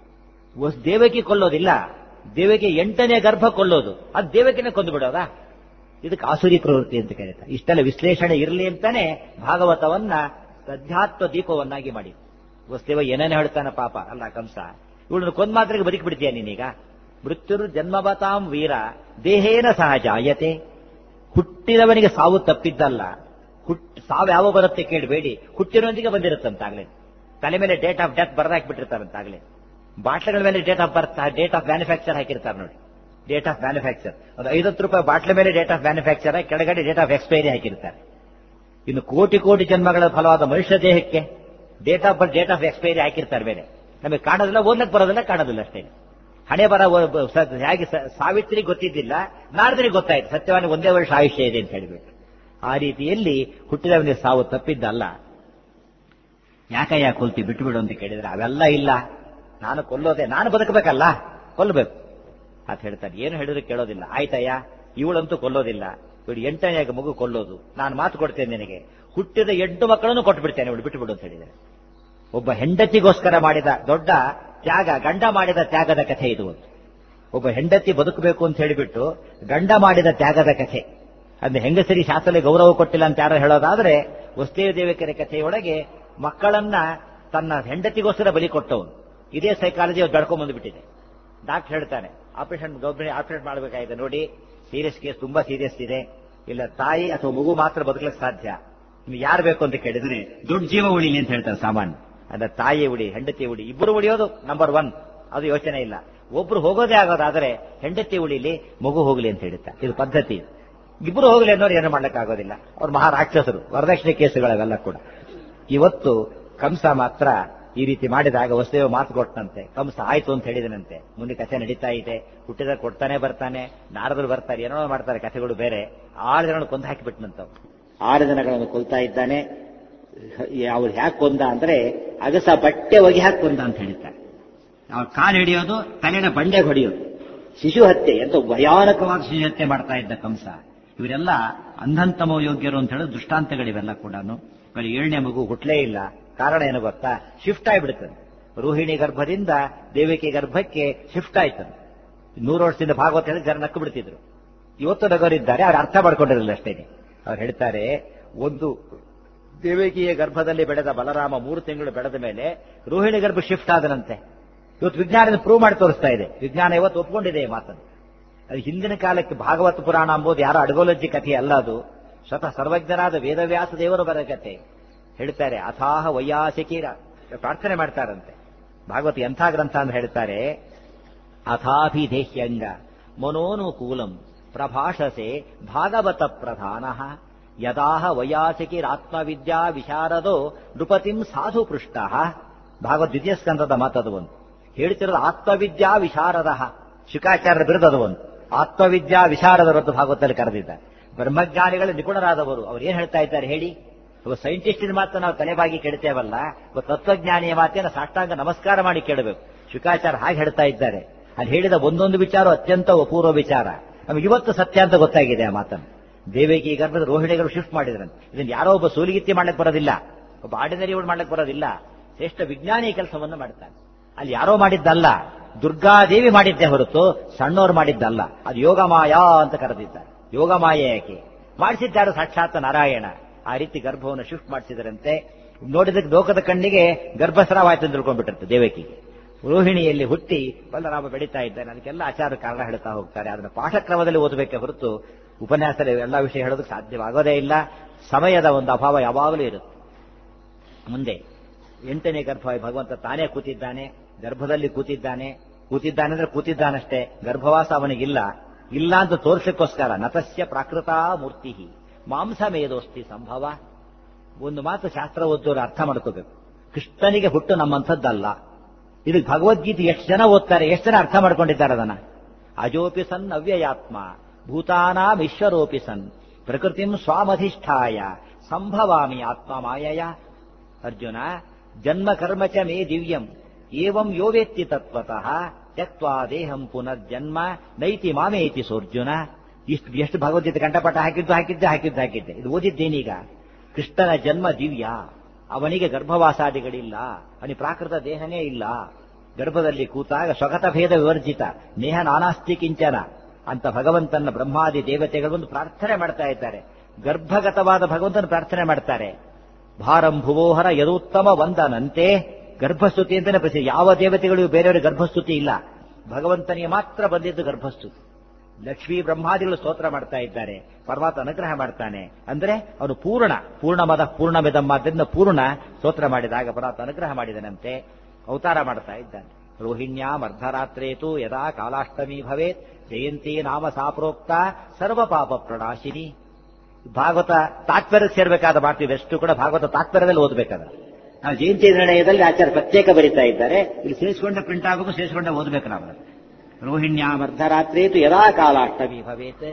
ಒಸ್ ದೇವಕಿ ಕೊಲ್ಲೋದಿಲ್ಲ ದೇವಕಿ ಎಂಟನೇ ಗರ್ಭ ಕೊಲ್ಲೋದು ಅದು ದೇವಕಿನೇ ಕೊಂದು ಬಿಡೋದಾ ಇದಕ್ಕೆ ಆಸುರಿ ಪ್ರವೃತ್ತಿ ಅಂತ ಕರೀತಾರೆ ಇಷ್ಟೆಲ್ಲ ವಿಶ್ಲೇಷಣೆ ಇರಲಿ ಅಂತಾನೆ ಭಾಗವತವನ್ನ ಅಧ್ಯಾತ್ಮ ದೀಪವನ್ನಾಗಿ ಮಾಡಿ ವಸ್ತೇವ ಏನೇನು ಹೇಳ್ತಾನೆ ಪಾಪ ಅಲ್ಲ ಕಂಸ ಇವಳನ್ನು ಕೊಂದ್ ಮಾತ್ರಿಗೆ ಬದುಕಿ ಬಿಡ್ತೀಯ ನೀನೀಗ ಮೃತ್ಯುರು ಜನ್ಮವತಾಂ ವೀರ ದೇಹೇನ ಸಹಜಾಯತೆ ಹುಟ್ಟಿದವನಿಗೆ ಸಾವು ತಪ್ಪಿದ್ದಲ್ಲ ಹುಟ್ ಸಾವು ಯಾವ ಬರುತ್ತೆ ಕೇಳಬೇಡಿ ಹುಟ್ಟಿನೊಂದಿಗೆ ಬಂದಿರುತ್ತಂತಾಗ್ಲೇ ತಲೆ ಮೇಲೆ ಡೇಟ್ ಆಫ್ ಡೆತ್ ಬರೆದಾಕ್ಬಿಟ್ಟಿರ್ತಾರಂತಾಗ್ಲೇ ಬಾಟ್ಲಗಳ ಮೇಲೆ date of birth date of manufacture ಹಾಕಿರ್ತಾರೆ ನೋಡಿ ಡೇಟ್ ಆಫ್ ಮ್ಯಾನುಫ್ಯಾಕ್ಚರ್ ಒಂದು ಐವತ್ತು ರೂಪಾಯಿ ಬಾಟ್ಲ ಮೇಲೆ ಡೇಟ್ ಆಫ್ ಮ್ಯಾನುಫ್ಯಾಕ್ಚರ್ ಕೆಳಗಡೆ ಡೇಟ್ ಆಫ್ ಎಕ್ಸ್ಪೈರಿ ಹಾಕಿರ್ತಾರೆ ಇನ್ನು ಕೋಟಿ ಕೋಟಿ ಜನ್ಮಗಳ ಫಲವಾದ ಮನುಷ್ಯ ದೇಹಕ್ಕೆ date of birth date of expiry ಹಾಕಿರ್ತಾರೆ ಮೇಲೆ ನಮಗೆ ಕಾಣೋದಿಲ್ಲ ಓದ್ಲಕ್ಕೆ ಬರೋದಿಲ್ಲ ಕಾಣೋದಿಲ್ಲ ಅಷ್ಟೇ ಹಣೆ ಬರ ಹೇಗೆ ಸಾವಿತ್ರಿ ಗೊತ್ತಿದ್ದಿಲ್ಲ ನಾರದರಿಗೆ ಗೊತ್ತಾಯ್ತು ಸತ್ಯವಾನಿ ಒಂದೇ ವರ್ಷ ಆಯುಷ್ಯ ಇದೆ ಅಂತ ಹೇಳಿಬಿಟ್ಟು ಆ ರೀತಿಯಲ್ಲಿ ಹುಟ್ಟಿದವನಿಗೆ ಸಾವು ತಪ್ಪಿದ್ದಲ್ಲ ಯಾಕಯ್ಯ ಕೊಲ್ತಿ ಬಿಟ್ಟು ಬಿಡು ಅಂತ ಕೇಳಿದ್ರೆ ಅವೆಲ್ಲ ಇಲ್ಲ ನಾನು ಕೊಲ್ಲೋದೆ ನಾನು ಬದುಕಬೇಕಲ್ಲ ಕೊಲ್ಲಬೇಕು ಅಂತ ಹೇಳ್ತಾನೆ ಏನು ಹೇಳಿದ್ರು ಕೇಳೋದಿಲ್ಲ ಆಯ್ತಯ್ಯ ಇವಳಂತೂ ಕೊಲ್ಲೋದಿಲ್ಲ ಇವಳು ಎಂಟನೇ ಮಗು ಕೊಲ್ಲೋದು ನಾನು ಮಾತು ಕೊಡ್ತೇನೆ ನಿನಗೆ ಹುಟ್ಟಿದ ಎಂಟು ಮಕ್ಕಳನ್ನು ಕೊಟ್ಬಿಡ್ತೇನೆ ಇವಳು ಬಿಟ್ಟು ಬಿಡು ಅಂತ ಹೇಳಿದರೆ ಒಬ್ಬ ಹೆಂಡತಿಗೋಸ್ಕರ ಮಾಡಿದ ದೊಡ್ಡ ತ್ಯಾಗ ಗಂಡ ಮಾಡಿದ ತ್ಯಾಗದ ಕಥೆ ಇದು ಒಂದು ಒಬ್ಬ ಹೆಂಡತಿ ಬದುಕಬೇಕು ಅಂತ ಹೇಳಿಬಿಟ್ಟು ಗಂಡ ಮಾಡಿದ ತ್ಯಾಗದ ಕಥೆ ಅಂದ್ರೆ ಹೆಂಗಸರಿ ಶಾಸ್ತ್ರದಲ್ಲಿ ಗೌರವ ಕೊಟ್ಟಿಲ್ಲ ಅಂತ ಯಾರು ಹೇಳೋದಾದ್ರೆ ವಸ್ತೇವ ದೇವಿಕರ ಕಥೆಯೊಳಗೆ ಮಕ್ಕಳನ್ನ ತನ್ನ ಹೆಂಡತಿಗೋಸ್ಕರ ಬಲಿ ಕೊಟ್ಟವನು ಇದೇ ಸೈಕಾಲಜಿ ಬೆಳ್ಕೊಂಡ್ ಬಂದ್ಬಿಟ್ಟಿದೆ ಡಾಕ್ಟರ್ ಹೇಳ್ತಾನೆ ಆಪರೇಷನ್ ಗೌರ್ಮೆಂಟ್ ಆಪರೇಟ್ ಮಾಡಬೇಕಾಗಿದೆ ನೋಡಿ ಸೀರಿಯಸ್ ಕೇಸ್ ತುಂಬಾ ಸೀರಿಯಸ್ ಇದೆ ಇಲ್ಲ ತಾಯಿ ಅಥವಾ ಮಗು ಮಾತ್ರ ಬದುಕಲಿಕ್ಕೆ ಸಾಧ್ಯ ನಿಮ್ಗೆ ಯಾರು ಬೇಕು ಅಂತ ಕೇಳಿದ್ರೆ ದೊಡ್ಡ ಜೀವ ಉಳಿಲಿ ಅಂತ ಹೇಳ್ತಾರೆ ಸಾಮಾನ್ಯ ಅಂದ್ರೆ ತಾಯಿ ಉಳಿ ಹೆಂಡತಿ ಉಳಿ ಇಬ್ಬರು ಉಳಿಯೋದು ನಂಬರ್ ಒನ್ ಅದು ಯೋಚನೆ ಇಲ್ಲ ಒಬ್ರು ಹೋಗೋದೇ ಆಗೋದಾದ್ರೆ ಹೆಂಡತಿ ಉಳಿಲಿ ಮಗು ಹೋಗ್ಲಿ ಅಂತ ಹೇಳ್ತಾರೆ ಇದು ಪದ್ಧತಿ ಇಬ್ರು ಹೋಗ್ಲಿ ಅನ್ನೋರು ಏನು ಮಾಡ್ಲಿಕ್ಕಾಗೋದಿಲ್ಲ ಅವ್ರು ಮಹಾರಾಕ್ಷಸರು ವರದಕ್ಷಿಣೆ ಕೇಸುಗಳವೆಲ್ಲ ಕೂಡ ಇವತ್ತು ಕಂಸ ಮಾತ್ರ ಈ ರೀತಿ ಮಾಡಿದಾಗ ವಸುದೇವ ಮಾತು ಕೊಟ್ಟಂತೆ ಕಂಸ ಆಯ್ತು ಅಂತ ಹೇಳಿದನಂತೆ ಮುಂದೆ ಕಥೆ ನಡೀತಾ ಇದೆ ಹುಟ್ಟಿದ ಕೊಡ್ತಾನೆ ಬರ್ತಾನೆ ನಾರದರು ಬರ್ತಾರೆ ಏನೋ ಮಾಡ್ತಾರೆ ಕಥೆಗಳು ಬೇರೆ ಆರು ಜನ ಕೊಂದು ಹಾಕಿಬಿಟ್ನಂತವ್ ಆರು ಜನಗಳನ್ನು ಕೊಲ್ತಾ ಇದ್ದಾನೆ ಅವ್ರು ಹ್ಯಾಕ್ ಕೊಂದ ಅಂದ್ರೆ ಅಗಸ ಬಟ್ಟೆ ಒಗಿ ಹಾಕಿ ಕೊಂದ ಅಂತ ಹೇಳ್ತಾರೆ ಅವ್ರ ಕಾಲು ಹಿಡಿಯೋದು ತಲೆನ ಬಂಡೆಗೆ ಹೊಡೆಯೋದು ಶಿಶು ಹತ್ಯೆ ಎಂತ ಭಯಾನಕವಾದ ಶಿಶು ಹತ್ಯೆ ಮಾಡ್ತಾ ಇದ್ದ ಕಂಸ ಇವರೆಲ್ಲ ಅಂಧಂತಮ ಯೋಗ್ಯರು ಅಂತ ಹೇಳೋದು ದೃಷ್ಟಾಂತಗಳಿವೆಲ್ಲ ಕೂಡ ಏಳನೇ ಮಗು ಹುಟ್ಲೇ ಇಲ್ಲ ಕಾರಣ ಏನು ಗೊತ್ತಾ ಶಿಫ್ಟ್ ಆಗಿಬಿಡುತ್ತದೆ ರೋಹಿಣಿ ಗರ್ಭದಿಂದ ದೇವಿಕೆ ಗರ್ಭಕ್ಕೆ ಶಿಫ್ಟ್ ಆಯ್ತದೆ ನೂರು ವರ್ಷದಿಂದ ಭಾಗವತ ಹೇಳಿ ಜನ ನಕ್ಕು ಬಿಡ್ತಿದ್ರು ಇವತ್ತು ನಗರಿದ್ದಾರೆ ಅವ್ರು ಅರ್ಥ ಮಾಡ್ಕೊಂಡಿರಲಿಲ್ಲ ಅಷ್ಟೇ ಅವ್ರು ಹೇಳ್ತಾರೆ ಒಂದು ದೇವಕಿಯ ಗರ್ಭದಲ್ಲಿ ಬೆಳೆದ ಬಲರಾಮ ಮೂರು ತಿಂಗಳು ಬೆಳೆದ ಮೇಲೆ ರೋಹಿಣಿ ಗರ್ಭ ಶಿಫ್ಟ್ ಆದನಂತೆ ಇವತ್ತು ವಿಜ್ಞಾನ ಪ್ರೂವ್ ಮಾಡಿ ತೋರಿಸ್ತಾ ಇದೆ ವಿಜ್ಞಾನ ಇವತ್ತು ಒಪ್ಕೊಂಡಿದೆ ಈ ಮಾತನ್ನು ಅದು ಹಿಂದಿನ ಕಾಲಕ್ಕೆ ಭಾಗವತ ಪುರಾಣ ಎಂಬುದು ಯಾರೋ ಅಡಗೋಲಜ್ಜಿ ಕಥೆ ಅಲ್ಲ ಅದು ಸ್ವತಃ ಸರ್ವಜ್ಞರಾದ ವೇದವ್ಯಾಸ ದೇವರು ಬರ ಕಥೆ ಹೇಳ್ತಾರೆ ಅಥಾಹ ವೈಯಾಸಿಕೀರ ಪ್ರಾರ್ಥನೆ ಮಾಡ್ತಾರಂತೆ ಭಾಗವತ ಎಂಥ ಗ್ರಂಥ ಅಂತ ಹೇಳ್ತಾರೆ ಅಥಾಭಿಧೇಹ್ಯಂಗ ಮನೋನುಕೂಲಂ ಪ್ರಭಾಷಸೆ ಭಾಗವತ ಪ್ರಧಾನ ಯದಾಹ ವೈಯಾಸಿಕಿರಾತ್ಮವಿದ್ಯಾ ವಿಶಾರದೋ ನೃಪತಿಂ ಸಾಧು ಪೃಷ್ಟ ಭಾಗವತ್ ದ್ವಿತೀಯ ಸ್ಕಂದದ ಮಾತದು ಒಂದು ಹೇಳ್ತಿರೋದು ಆತ್ಮವಿದ್ಯಾ ವಿಶಾರದ ಶುಕಾಚಾರ್ಯರ ಬಿರುದು ಅದು ಒಂದು ಆತ್ಮವಿದ್ಯಾ ವಿಶಾರದರದ್ದು ಭಾಗವತದಲ್ಲಿ ಕರೆದಿದ್ದಾರೆ ಬ್ರಹ್ಮಜ್ಞಾನಿಗಳು ನಿಪುಣರಾದವರು ಅವ್ರು ಏನ್ ಹೇಳ್ತಾ ಇದ್ದಾರೆ ಹೇಳಿ ಒಬ್ಬ ಸೈಂಟಿಸ್ಟಿನ ಮಾತು ನಾವು ತಲೆಬಾಗಿ ಕೇಳ್ತೇವಲ್ಲ ಒಬ್ಬ ತತ್ವಜ್ಞಾನಿಯ ಮಾತೇನ ಸಾಷ್ಟಾಂಗ ನಮಸ್ಕಾರ ಮಾಡಿ ಕೇಳಬೇಕು ಶುಕಾಚಾರ ಹಾಗೆ ಹೇಳ್ತಾ ಇದ್ದಾರೆ ಅಲ್ಲಿ ಹೇಳಿದ ಒಂದೊಂದು ವಿಚಾರ ಅತ್ಯಂತ ಅಪೂರ್ವ ವಿಚಾರ ನಮಗೆ ಇವತ್ತು ಸತ್ಯ ಅಂತ ಗೊತ್ತಾಗಿದೆ ಆ ಮಾತನ್ನು ದೇವಿಗೆ ಈ ಗರ್ಭದ ರೋಹಿಣಿಗಳು ಶಿಫ್ಟ್ ಮಾಡಿದ್ರಂತೆ ಇದನ್ನು ಯಾರೋ ಒಬ್ಬ ಸೂಲಿಗಿತ್ತಿ ಮಾಡ್ಲಿಕ್ಕೆ ಬರೋದಿಲ್ಲ ಒಬ್ಬ ಆರ್ಡಿನರಿ ಮಾಡ್ಲಿಕ್ಕೆ ಬರೋದಿಲ್ಲ ಶ್ರೇಷ್ಠ ವಿಜ್ಞಾನಿ ಕೆಲಸವನ್ನು ಮಾಡ್ತಾನೆ ಅಲ್ಲಿ ಯಾರೋ ಮಾಡಿದ್ದಲ್ಲ ದುರ್ಗಾದೇವಿ ಮಾಡಿದ್ದೆ ಹೊರತು ಸಣ್ಣವ್ರು ಮಾಡಿದ್ದಲ್ಲ ಅದು ಯೋಗಮಾಯಾ ಅಂತ ಕರೆದಿದ್ದಾರೆ ಯೋಗಮಾಯ ಯಾಕೆ ಮಾಡಿಸಿದ್ದಾರೆ ಸಾಕ್ಷಾತ್ ನಾರಾಯಣ ಆ ರೀತಿ ಗರ್ಭವನ್ನು ಶಿಫ್ಟ್ ಮಾಡಿಸಿದರಂತೆ ನೋಡಿದಕ್ಕೆ ಲೋಕದ ಕಣ್ಣಿಗೆ ಗರ್ಭಸ್ರಾವಾಯ್ತು ಅಂತ ತಿಳ್ಕೊಂಡ್ಬಿಟ್ಟಿರುತ್ತೆ ದೇವಕಿಗೆ ರೋಹಿಣಿಯಲ್ಲಿ ಹುಟ್ಟಿ ಬಲರಾಮ ಬೆಳೀತಾ ಇದ್ದಾನೆ ಅದಕ್ಕೆಲ್ಲ ಆಚಾರ ಕಾರಣ ಹೇಳ್ತಾ ಹೋಗ್ತಾರೆ ಅದನ್ನ ಪಾಠಕ್ರಮದಲ್ಲಿ ಓದಬೇಕೆ ಹೊರತು ಉಪನ್ಯಾಸದಲ್ಲಿ ಎಲ್ಲ ವಿಷಯ ಹೇಳೋದಕ್ಕೆ ಸಾಧ್ಯವಾಗೋದೇ ಇಲ್ಲ ಸಮಯದ ಒಂದು ಅಭಾವ ಯಾವಾಗಲೂ ಇರುತ್ತೆ ಮುಂದೆ ಎಂಟನೇ ಗರ್ಭ ಭಗವಂತ ತಾನೇ ಕೂತಿದ್ದಾನೆ ಗರ್ಭದಲ್ಲಿ ಕೂತಿದ್ದಾನೆ ಕೂತಿದ್ದಾನೆ ಅಂದ್ರೆ ಕೂತಿದ್ದಾನಷ್ಟೇ ಗರ್ಭವಾಸ ಅವನಿಗಿಲ್ಲ ಇಲ್ಲ ಅಂತ ತೋರಿಸಕ್ಕೋಸ್ಕರ ನತಸ್ಯ ಪ್ರಾಕೃತ ಮೂರ್ತಿ ಮಾಂಸ ಮೇದೋಸ್ತಿ ಸಂಭವ ಒಂದು ಮಾತು ಶಾಸ್ತ್ರ ಓದೋರು ಅರ್ಥ ಮಾಡ್ಕೋಬೇಕು ಕೃಷ್ಣನಿಗೆ ಹುಟ್ಟು ನಮ್ಮಂಥದ್ದಲ್ಲ ಇದಕ್ಕೆ ಭಗವದ್ಗೀತೆ ಎಷ್ಟು ಜನ ಓದ್ತಾರೆ ಎಷ್ಟು ಜನ ಅರ್ಥ ಮಾಡ್ಕೊಂಡಿದ್ದಾರೆ ಅದನ್ನ ಅಜೋಪಿ ಸನ್ ಅವ್ಯಯಾತ್ಮ ಭೂತಾನಾಂ ಈಶ್ವರೋಪಿ ಸನ್ ಪ್ರಕೃತಿಂ ಸ್ವಾಮಧಿಷ್ಠಾಯ ಸಂಭವಾಮಿ ಆತ್ಮ ಮಾಯಯ ಅರ್ಜುನ ಜನ್ಮ ಕರ್ಮ ಚ ಮೇ ದಿವ್ಯಂ ಏವಂ ಯೋ ವೇತ್ತಿ ತತ್ವತಃ ತ್ಯಕ್ವಾ ದೇಹಂ ಪುನರ್ಜನ್ಮ ನೈತಿ ಮಾಮೇತಿ ಸೋರ್ಜುನ ಇಷ್ಟು ಎಷ್ಟು ಭಗವದ್ಗೀತೆ ಕಂಠಪಾಠ ಹಾಕಿದ್ದು ಹಾಕಿದ್ದೆ ಹಾಕಿದ್ದು ಹಾಕಿದ್ದೆ ಇದು ಓದಿದ್ದೇನೀಗ ಕೃಷ್ಣನ ಜನ್ಮ ದಿವ್ಯ ಅವನಿಗೆ ಗರ್ಭವಾಸಾದಿಗಳಿಲ್ಲ ಅವನಿಗೆ ಪ್ರಾಕೃತ ದೇಹನೇ ಇಲ್ಲ ಗರ್ಭದಲ್ಲಿ ಕೂತಾಗ ಸ್ವಗತ ಭೇದ ವಿವರ್ಜಿತ ನೇಹ ನಾನಾಸ್ತಿ ಕಿಂಚನ ಅಂತ ಭಗವಂತನ ಬ್ರಹ್ಮಾದಿ ದೇವತೆಗಳು ಒಂದು ಪ್ರಾರ್ಥನೆ ಮಾಡ್ತಾ ಇದ್ದಾರೆ ಗರ್ಭಗತವಾದ ಭಗವಂತನ ಪ್ರಾರ್ಥನೆ ಮಾಡ್ತಾರೆ ಭಾರಂ ಭುವೋಹರ ಯದೋತ್ತಮ ವಂದನಂತೆ ಗರ್ಭಸ್ತುತಿ ಅಂತಾನೆ ಪ್ರಸಿದ್ಧ ಯಾವ ದೇವತೆಗಳಿಗೂ ಬೇರೆಯವರ ಗರ್ಭಸ್ತುತಿ ಇಲ್ಲ ಭಗವಂತನಿಗೆ ಮಾತ್ರ ಬಂದಿದ್ದು ಗರ್ಭಸ್ತುತಿ ಲಕ್ಷ್ಮೀ ಬ್ರಹ್ಮಾದಿಗಳು ಸ್ತೋತ್ರ ಮಾಡ್ತಾ ಇದ್ದಾರೆ ಪರಮಾತ್ಮ ಅನುಗ್ರಹ ಮಾಡ್ತಾನೆ ಅಂದ್ರೆ ಅವನು ಪೂರ್ಣ ಪೂರ್ಣಮದ ಪೂರ್ಣಮೆದಮ್ಮಾದ್ರಿಂದ ಪೂರ್ಣ ಸ್ತೋತ್ರ ಮಾಡಿದಾಗ ಪರಮಾತ್ಮ ಅನುಗ್ರಹ ಮಾಡಿದನಂತೆ ಅವತಾರ ಮಾಡ್ತಾ ಇದ್ದಾನೆ ರೋಹಿಣ್ಯಾಂ ಅರ್ಧರಾತ್ರೇತು ಯದಾ ಕಾಲಾಷ್ಟಮಿ ಭವೇತ್ ಜಯಂತಿ ನಾಮ ಸಾಪ್ರೋಕ್ತ ಸರ್ವ ಪಾಪ ಪ್ರಣಾಶಿನಿ ಭಾಗವತ ತಾತ್ಪರ್ಯಕ್ಕೆ ಸೇರ್ಬೇಕಾದ ಮಾಡ್ತೀವಿ ಎಷ್ಟು ಕೂಡ ಭಾಗವತ ತಾತ್ಪರ್ಯದಲ್ಲಿ ಓದಬೇಕಾದ್ರೆ ನಾವು ಜಯಂತಿ ನಿರ್ಣಯದಲ್ಲಿ ಆಚಾರ್ಯ ಪ್ರತ್ಯೇಕ ಬರೀತಾ ಇದ್ದಾರೆ ಇಲ್ಲಿ ಸೇರಿಸಿಕೊಂಡ ಪ್ರಿಂಟ್ ಆಗಬೇಕು ಸೇರಿಸಿಕೊಂಡ ಓದಬೇಕು ನಾವು ರೋಹಿಣ್ಯಾಂ ಅರ್ಧರಾತ್ರೇತು ಯದಾ ಕಾಲಾಷ್ಟಮಿ ಭವೇತ್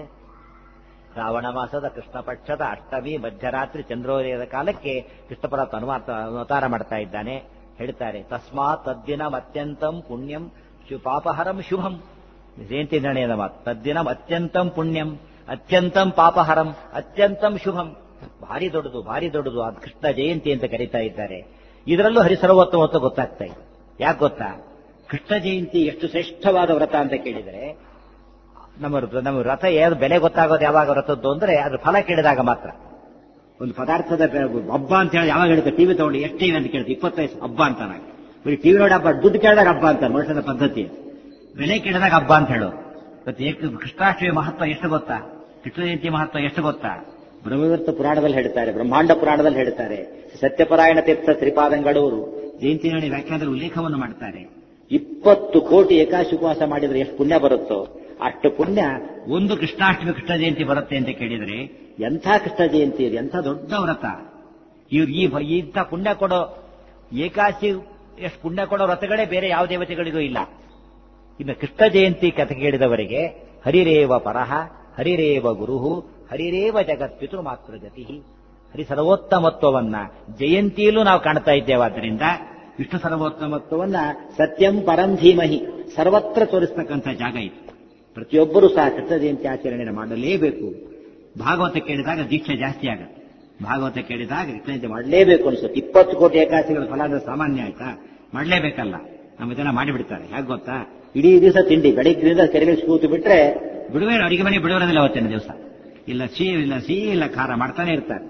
ಶ್ರಾವಣ ಮಾಸದ ಕೃಷ್ಣ ಪಕ್ಷದ ಅಷ್ಟಮಿ ಮಧ್ಯರಾತ್ರಿ ಚಂದ್ರೋದಯದ ಕಾಲಕ್ಕೆ ಕೃಷ್ಣ ಪರಮಾತ್ಮ ಅನುಮಾತ ಅವತಾರ ಮಾಡ್ತಾ ಇದ್ದಾನೆ ಹೇಳ್ತಾರೆ ತಸ್ಮಾತ್ ತದ್ದಿನಂ ಅತ್ಯಂತಂ ಪುಣ್ಯಂ ಶು ಪಾಪಹರಂ ಶುಭಂ ಜಯಂತಿ ನಿರ್ಣಯದ ಮಾತು ತದ್ದಿನಂ ಅತ್ಯಂತಂ ಪುಣ್ಯಂ ಅತ್ಯಂತಂ ಪಾಪಹರಂ ಅತ್ಯಂತಂ ಶುಭಂ ಭಾರಿ ದೊಡ್ಡದು ಭಾರಿ ದೊಡ್ಡದು ಅದು ಕೃಷ್ಣ ಜಯಂತಿ ಅಂತ ಕರೀತಾ ಇದ್ದಾರೆ ಇದರಲ್ಲೂ ಹರಿಸರ್ವೋತ್ತಮ ಅಂತ ಗೊತ್ತಾಗ್ತಾ ಇದೆ ಯಾಕೆ ಗೊತ್ತಾ ಕೃಷ್ಣ ಜಯಂತಿ ಎಷ್ಟು ಶ್ರೇಷ್ಠವಾದ ವ್ರತ ಅಂತ ಕೇಳಿದರೆ ನಮ್ಮ ನಮ್ಮ ವ್ರತ ಏನು ಬೆಲೆ ಗೊತ್ತಾಗೋದು ಯಾವಾಗ ವ್ರತದ್ದು ಅಂದ್ರೆ ಅದ್ರ ಫಲ ಕೇಳಿದಾಗ ಮಾತ್ರ ಒಂದು ಪದಾರ್ಥದ ಹಬ್ಬ ಅಂತ ಹೇಳಿ ಯಾವಾಗ ಹೇಳುತ್ತೆ ಟಿವಿ ತಗೊಂಡು ಎಷ್ಟು ಟಿವಿ ಅಂತ ಕೇಳುತ್ತೆ ಇಪ್ಪತ್ತೈದು ಹಬ್ಬ ಅಂತ ಬರೀ ಟಿವಿ ನೋಡಿ ಹಬ್ಬ ದುಡ್ಡು ಕೇಳಿದಾಗ ಹಬ್ಬ ಅಂತ ಮನುಷ್ಯನ ಪದ್ಧತಿ ಬೆಲೆ ಕೇಳಿದಾಗ ಹಬ್ಬ ಅಂತ ಹೇಳೋದು ಮತ್ತೆ ಕೃಷ್ಣಾಷ್ಟಮಿ ಮಹತ್ವ ಎಷ್ಟು ಗೊತ್ತಾ ಕೃಷ್ಣ ಜಯಂತಿ ಮಹತ್ವ ಎಷ್ಟು ಗೊತ್ತಾ ಬ್ರಹ್ಮವರ್ತ ಪುರಾಣದಲ್ಲಿ ಹೇಳ್ತಾರೆ ಬ್ರಹ್ಮಾಂಡ ಪುರಾಣದಲ್ಲಿ ಹೇಳ್ತಾರೆ ಸತ್ಯಪರಾಯಣ ತೀರ್ಥ ಶ್ರೀಪಾದಂಗಳವರು ಜಯಂತಿ ನೋಡಿ ವ್ಯಾಖ್ಯಾನದಲ್ಲಿ ಉಲ್ಲೇಖವನ್ನು ಮಾಡ್ತಾರೆ ಇಪ್ಪತ್ತು ಕೋಟಿ ಏಕಾಶಿ ಉಪವಾಸ ಮಾಡಿದ್ರೆ ಎಷ್ಟು ಪುಣ್ಯ ಬರುತ್ತೋ ಅಷ್ಟು ಪುಣ್ಯ ಒಂದು ಕೃಷ್ಣಾಷ್ಟಮಿ ಕೃಷ್ಣ ಜಯಂತಿ ಬರುತ್ತೆ ಅಂತ ಕೇಳಿದ್ರೆ ಎಂಥ ಕೃಷ್ಣ ಜಯಂತಿ ಇದೆ ಎಂಥ ದೊಡ್ಡ ವ್ರತ ಇವ್ರು ಈ ಇಂಥ ಪುಣ್ಯ ಕೊಡೋ ಏಕಾಶಿ ಎಷ್ಟು ಪುಣ್ಯ ಕೊಡೋ ವ್ರತಗಳೇ ಬೇರೆ ಯಾವ ದೇವತೆಗಳಿಗೂ ಇಲ್ಲ ಇನ್ನು ಕೃಷ್ಣ ಜಯಂತಿ ಕಥೆ ಕೇಳಿದವರಿಗೆ ಹರಿರೇವ ಪರಹ ಹರಿರೇವ ಗುರುಹು ಹರಿರೇವ ಜಗತ್ ಪಿತೃ ಮಾತೃ ಗತಿ ಹರಿ ಸರ್ವೋತ್ತಮತ್ವವನ್ನ ಜಯಂತಿಯಲ್ಲೂ ನಾವು ಕಾಣ್ತಾ ಇದ್ದೇವಾದ್ದರಿಂದ ವಿಷ್ಣು ಸರ್ವೋತ್ತಮತ್ವವನ್ನ ಸತ್ಯಂ ಪರಂ ಧೀಮಹಿ ಸರ್ವತ್ರ ತೋರಿಸ್ತಕ್ಕಂಥ ಜಾಗ ಇದು ಪ್ರತಿಯೊಬ್ಬರೂ ಸಹ ಕೃಷ್ಣ ಜಯಂತಿ ಆಚರಣೆ ಮಾಡಲೇಬೇಕು ಭಾಗವತ ಕೇಳಿದಾಗ ದೀಕ್ಷೆ ಜಾಸ್ತಿ ಆಗುತ್ತೆ ಭಾಗವತ ಕೇಳಿದಾಗ ಕೃಷ್ಣ ಜಯಂತಿ ಮಾಡಲೇಬೇಕು ಅನ್ಸುತ್ತೆ ಇಪ್ಪತ್ತು ಕೋಟಿ ಏಕಾಸಿಗಳ ಫಲ ಅಂದ್ರೆ ಸಾಮಾನ್ಯ ಆಯ್ತಾ ಮಾಡಲೇಬೇಕಲ್ಲ ನಮ್ಮ ಇದನ್ನ ಮಾಡಿಬಿಡ್ತಾರೆ ಹೇಗೆ ಗೊತ್ತಾ ಇಡೀ ದಿವಸ ತಿಂಡಿ ಬೆಳಿಗ್ಗಿನಿಂದ ಕೆರೆಗೆ ಕೂತು ಬಿಟ್ರೆ ಬಿಡುವೆ ಅಡಿಗೆ ಮನೆ ಬಿಡುವರದಿಲ್ಲ ಅವತ್ತಿನ ದಿವಸ ಇಲ್ಲ ಸಿಹಿ ಇಲ್ಲ ಸಿಹಿ ಇಲ್ಲ ಖಾರ ಮಾಡ್ತಾನೆ ಇರ್ತಾರೆ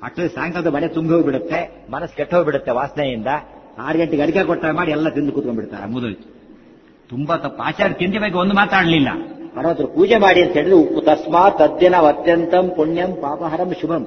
ಅಷ್ಟೇ ಸಾಯಂಕಾಲದ ಮನೆ ತುಂಬಿ ಹೋಗ್ಬಿಡುತ್ತೆ ಮನಸ್ಸು ಕೆಟ್ಟ ಹೋಗ್ಬಿಡುತ್ತೆ ವಾಸನೆಯಿಂದ ಆರು ಗಂಟೆಗೆ ಅಡಿಕೆ ಕೊಟ್ಟ ಮಾಡಿ ಎಲ್ಲ ತಿಂದು ಕೂತ್ಕೊಂಡ್ಬಿಡ್ತಾರೆ ಮುದುಳು ತುಂಬಾ ತಪ್ಪು ಆಚಾರ್ಯ ತಿಂಡಿ ಬಗ್ಗೆ ಒಂದು ಮಾತಾಡಲಿಲ್ಲ ಪರ್ವತರು ಪೂಜೆ ಮಾಡಿ ಅಂತ ಹೇಳಿದ್ರೆ ಉಪ್ಪು ತಸ್ಮಾತ್ ತದ್ದಿನ ಅತ್ಯಂತಂ ಪುಣ್ಯಂ ಪಾಪಹರಂ ಶುಭಂ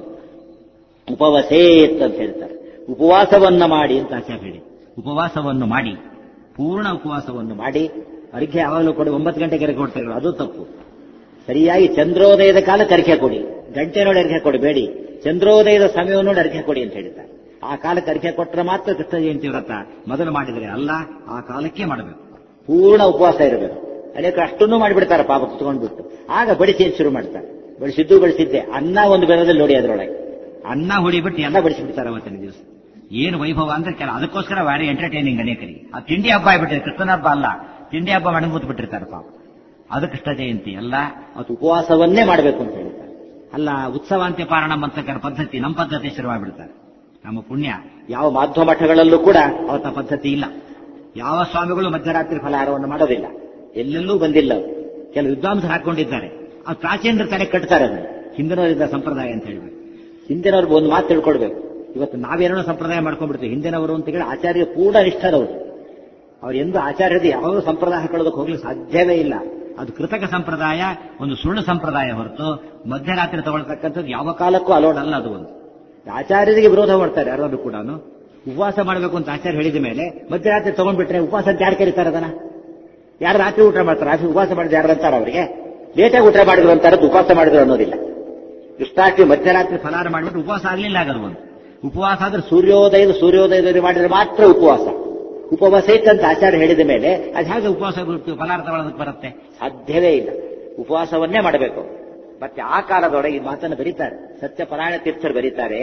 ಉಪವಸೇತ್ ಅಂತ ಹೇಳ್ತಾರೆ ಉಪವಾಸವನ್ನ ಮಾಡಿ ಅಂತ ಆಚಾರ್ಯ ಹೇಳಿ ಉಪವಾಸವನ್ನು ಮಾಡಿ ಪೂರ್ಣ ಉಪವಾಸವನ್ನು ಮಾಡಿ ಅರಿಕೆ ಯಾವಾಗಲೂ ಕೊಡಿ ಒಂಬತ್ತು ಗಂಟೆಗೆ ಅರಿಕೆ ಕೊಡ್ತಾರೆ ಅದು ತಪ್ಪು ಸರಿಯಾಗಿ ಚಂದ್ರೋದಯದ ಕಾಲ ಅರಿಕೆ ಕೊಡಿ ಗಂಟೆ ನೋಡಿ ಅರಿಕೆ ಕೊಡಿ ಬೇಡಿ ಚಂದ್ರೋದಯದ ಸಮಯವನ್ನು ನೋಡಿ ಅರಿಕೆ ಕೊಡಿ ಅಂತ ಹೇಳ್ತಾರೆ ಆ ಕಾಲಕ್ಕೆ ಅರಿಕೆ ಕೊಟ್ಟರೆ ಮಾತ್ರ ಕೃಷ್ಣ ಜಯಂತಿ ವ್ರತ ಮೊದಲು ಮಾಡಿದರೆ ಅಲ್ಲ ಆ ಕಾಲಕ್ಕೆ ಮಾಡಬೇಕು ಪೂರ್ಣ ಉಪವಾಸ ಇರಬೇಕು ಅನೇಕ ಅಷ್ಟನ್ನು ಮಾಡಿಬಿಡ್ತಾರೆ ಪಾಪ ಕುತ್ಕೊಂಡ್ಬಿಟ್ಟು ಆಗ ಬಡಿಸಿ ಅಂತ ಶುರು ಮಾಡ್ತಾರೆ ಬಡಿಸಿದ್ದು ಬಡಿಸಿದ್ದೆ ಅನ್ನ ಒಂದು ಬೆರದಲ್ಲಿ ನೋಡಿ ಅದರೊಳಗೆ ಅನ್ನ ಹೊಡಿಬಿಟ್ಟು ಎಲ್ಲ ಬಡಿಸಿಬಿಡ್ತಾರೆ ಅವತ್ತಿನ ದಿವಸ ಏನು ವೈಭವ ಅಂದ್ರೆ ಕೆಲ ಅದಕ್ಕೋಸ್ಕರ ಭಾರಿ ಎಂಟರ್ಟೈನಿಂಗ್ ಅನೇಕರಿಗೆ ಆ ತಿಂಡಿ ಹಬ್ಬ ಆಗ್ಬಿಟ್ಟಿದೆ ಕೃಷ್ಣನ ಹಬ್ಬ ಅಲ್ಲ ತಿಂಡಿ ಹಬ್ಬ ಮಾಡಿ ಕೂತ್ ಬಿಟ್ಟಿರ್ತಾರೆ ಪಾಪ ಅದು ಕೃಷ್ಣ ಜಯಂತಿ ಅಲ್ಲ ಅದು ಉಪವಾಸವನ್ನೇ ಮಾಡಬೇಕು ಅಂತ ಹೇಳ್ತಾರೆ ಅಲ್ಲ ಉತ್ಸವಾಂತ್ಯ ಪಾರಣ ಅಂತಕ್ಕಂಥ ಪದ್ಧತಿ ನಮ್ಮ ಪದ್ಧತಿ ಶುರುವಾಗ್ಬಿಡ್ತಾರೆ ನಮ್ಮ ಪುಣ್ಯ ಯಾವ ಮಾಧ್ವ ಮಠಗಳಲ್ಲೂ ಕೂಡ ಅವತ್ತ ಪದ್ಧತಿ ಇಲ್ಲ ಯಾವ ಸ್ವಾಮಿಗಳು ಮಧ್ಯರಾತ್ರಿ ಫಲಹಾರವನ್ನು ಮಾಡೋದಿಲ್ಲ ಎಲ್ಲೆಲ್ಲೂ ಬಂದಿಲ್ಲ ಅದು. ಕೆಲವು ವಿದ್ವಾಂಸರು ಹಾಕೊಂಡಿದ್ದಾರೆ ಆ ಪ್ರಾಚೀನರ ತಲೆ ಕಟ್ತಾರೆ ಅದನ್ನು ಹಿಂದಿನವರಿಂದ ಸಂಪ್ರದಾಯ ಅಂತ ಹೇಳ್ಬೇಕು ಹಿಂದಿನವ್ರಿಗೆ ಒಂದು ಮಾತು ತಿಳ್ಕೊಳ್ಬೇಕು ಇವತ್ತು ನಾವೇನೋ ಸಂಪ್ರದಾಯ ಮಾಡ್ಕೊಂಡ್ಬಿಡ್ತೀವಿ ಹಿಂದಿನವರು ಅಂತ ಹೇಳಿ ಆಚಾರ್ಯ ಪೂರ್ಣ ನಿಷ್ಠರವರು ಅವ್ರು ಎಂದು ಆಚಾರ್ಯದ ಯಾವ ಸಂಪ್ರದಾಯ ಹಾಕೊಳ್ಳೋದಕ್ಕೆ ಹೋಗ್ಲಿಕ್ಕೆ ಸಾಧ್ಯವೇ ಇಲ್ಲ ಅದು ಕೃತಕ ಸಂಪ್ರದಾಯ ಒಂದು ಸುಳ್ಳು ಸಂಪ್ರದಾಯ ಹೊರತು ಮಧ್ಯರಾತ್ರಿ ತಗೊಳ್ತಕ್ಕಂಥದ್ದು ಯಾವ ಕಾಲಕ್ಕೂ ಅಲೋಡ್ ಅಲ್ಲ ಅದು ಒಂದು ಆಚಾರ್ಯರಿಗೆ ವಿರೋಧ ಮಾಡ್ತಾರೆ ಯಾರಾದ್ರೂ ಕೂಡ ಉಪವಾಸ ಮಾಡಬೇಕು ಅಂತ ಆಚಾರ್ಯ ಹೇಳಿದ ಮೇಲೆ ಮಧ್ಯರಾತ್ರಿ ತಗೊಂಡ್ಬಿಟ್ರೆ ಉಪವಾಸ ಅಂತ ಯಾರು ಕರೀತಾರೆ ಅದನ್ನ ಯಾರು ರಾತ್ರಿ ಊಟ ಮಾಡ್ತಾರೆ ರಾತ್ರಿ ಉಪವಾಸ ಮಾಡಿದ ಯಾರು ಅಂತಾರ ಅವರಿಗೆ ಲೇಟಾಗಿ ಊಟ ಮಾಡಿದ್ರು ಅಂತಾರದ್ದು ಉಪವಾಸ ಮಾಡಿದ್ರು ಅನ್ನೋದಿಲ್ಲ ಕೃಷ್ಣಾಷ್ಟಮಿ ಮಧ್ಯರಾತ್ರಿ ಫಲಾರ ಮಾಡಿಬಿಟ್ಟು ಉಪವಾಸ ಆಗಲಿಲ್ಲ ಆಗದು ಒಂದು ಉಪವಾಸ ಆದ್ರೆ ಸೂರ್ಯೋದಯದ ಸೂರ್ಯೋದಯದಲ್ಲಿ ಮಾಡಿದ್ರೆ ಮಾತ್ರ ಉಪವಾಸ ಉಪವಾಸ ಅಂತ ಆಚಾರ್ಯ ಹೇಳಿದ ಮೇಲೆ ಅದು ಹೇಗೆ ಉಪವಾಸ ಬಿಟ್ಟು ಫಲಾರ ತಗೊಳ್ಳೋದಕ್ಕೆ ಬರುತ್ತೆ ಸಾಧ್ಯವೇ ಇಲ್ಲ ಉಪವಾಸವನ್ನೇ ಮಾಡಬೇಕು ಮತ್ತೆ ಆ ಕಾಲದೊಳಗೆ ಈ ಮಾತನ್ನು ಬರೀತಾರೆ ಸತ್ಯಪರಾಯಣ ತೀರ್ಥರು ಬರೀತಾರೆ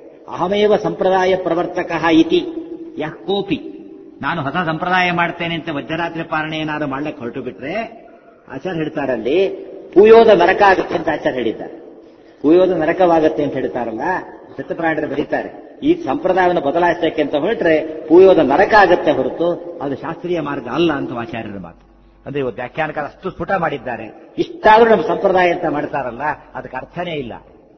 ಅಹಮೇವ ಸಂಪ್ರದಾಯ ಪ್ರವರ್ತಕ ಇತಿ ಯಃ ಕೋಪಿ ನಾನು ಹೊಸ ಸಂಪ್ರದಾಯ ಮಾಡ್ತೇನೆ ಅಂತ ಮಧ್ಯರಾತ್ರಿ ಪಾಲನೆ ಏನಾದ್ರು ಮಾಡ್ಲಿಕ್ಕೆ ಹೊರಟು ಬಿಟ್ರೆ ಆಚಾರ್ಯ ಹೇಳ್ತಾರೆ ಅಲ್ಲಿ ಪೂಯೋದ ನರಕ ಆಗುತ್ತೆ ಅಂತ ಆಚಾರ್ಯ ಹೇಳಿದ್ದಾರೆ ಪೂಯೋದ ನರಕವಾಗುತ್ತೆ ಅಂತ ಹೇಳ್ತಾರಲ್ಲ ಸತ್ಯಪ್ರಾಯಣರು ಬರೀತಾರೆ ಈ ಸಂಪ್ರದಾಯವನ್ನು ಬದಲಾಯಿಸಕ್ಕೆ ಅಂತ ಹೊರಟ್ರೆ ಪೂಯೋದ ನರಕ ಆಗುತ್ತೆ ಹೊರತು ಅದು ಶಾಸ್ತ್ರೀಯ ಮಾರ್ಗ ಅಲ್ಲ ಅಂತ ಆಚಾರ್ಯರ ಮಾತು ಅಂದ್ರೆ ಇವತ್ತು ವ್ಯಾಖ್ಯಾನಕಾರ ಅಷ್ಟು ಸ್ಫುಟ ಮಾಡಿದ್ದಾರೆ ಇಷ್ಟಾದ್ರೂ ನಮ್ಮ ಸಂಪ್ರದಾಯ ಅಂತ ಮಾಡ್ತಾರಲ್ಲ ಅದಕ್ಕೆ ಅರ್ಥನೇ ಇಲ್ಲ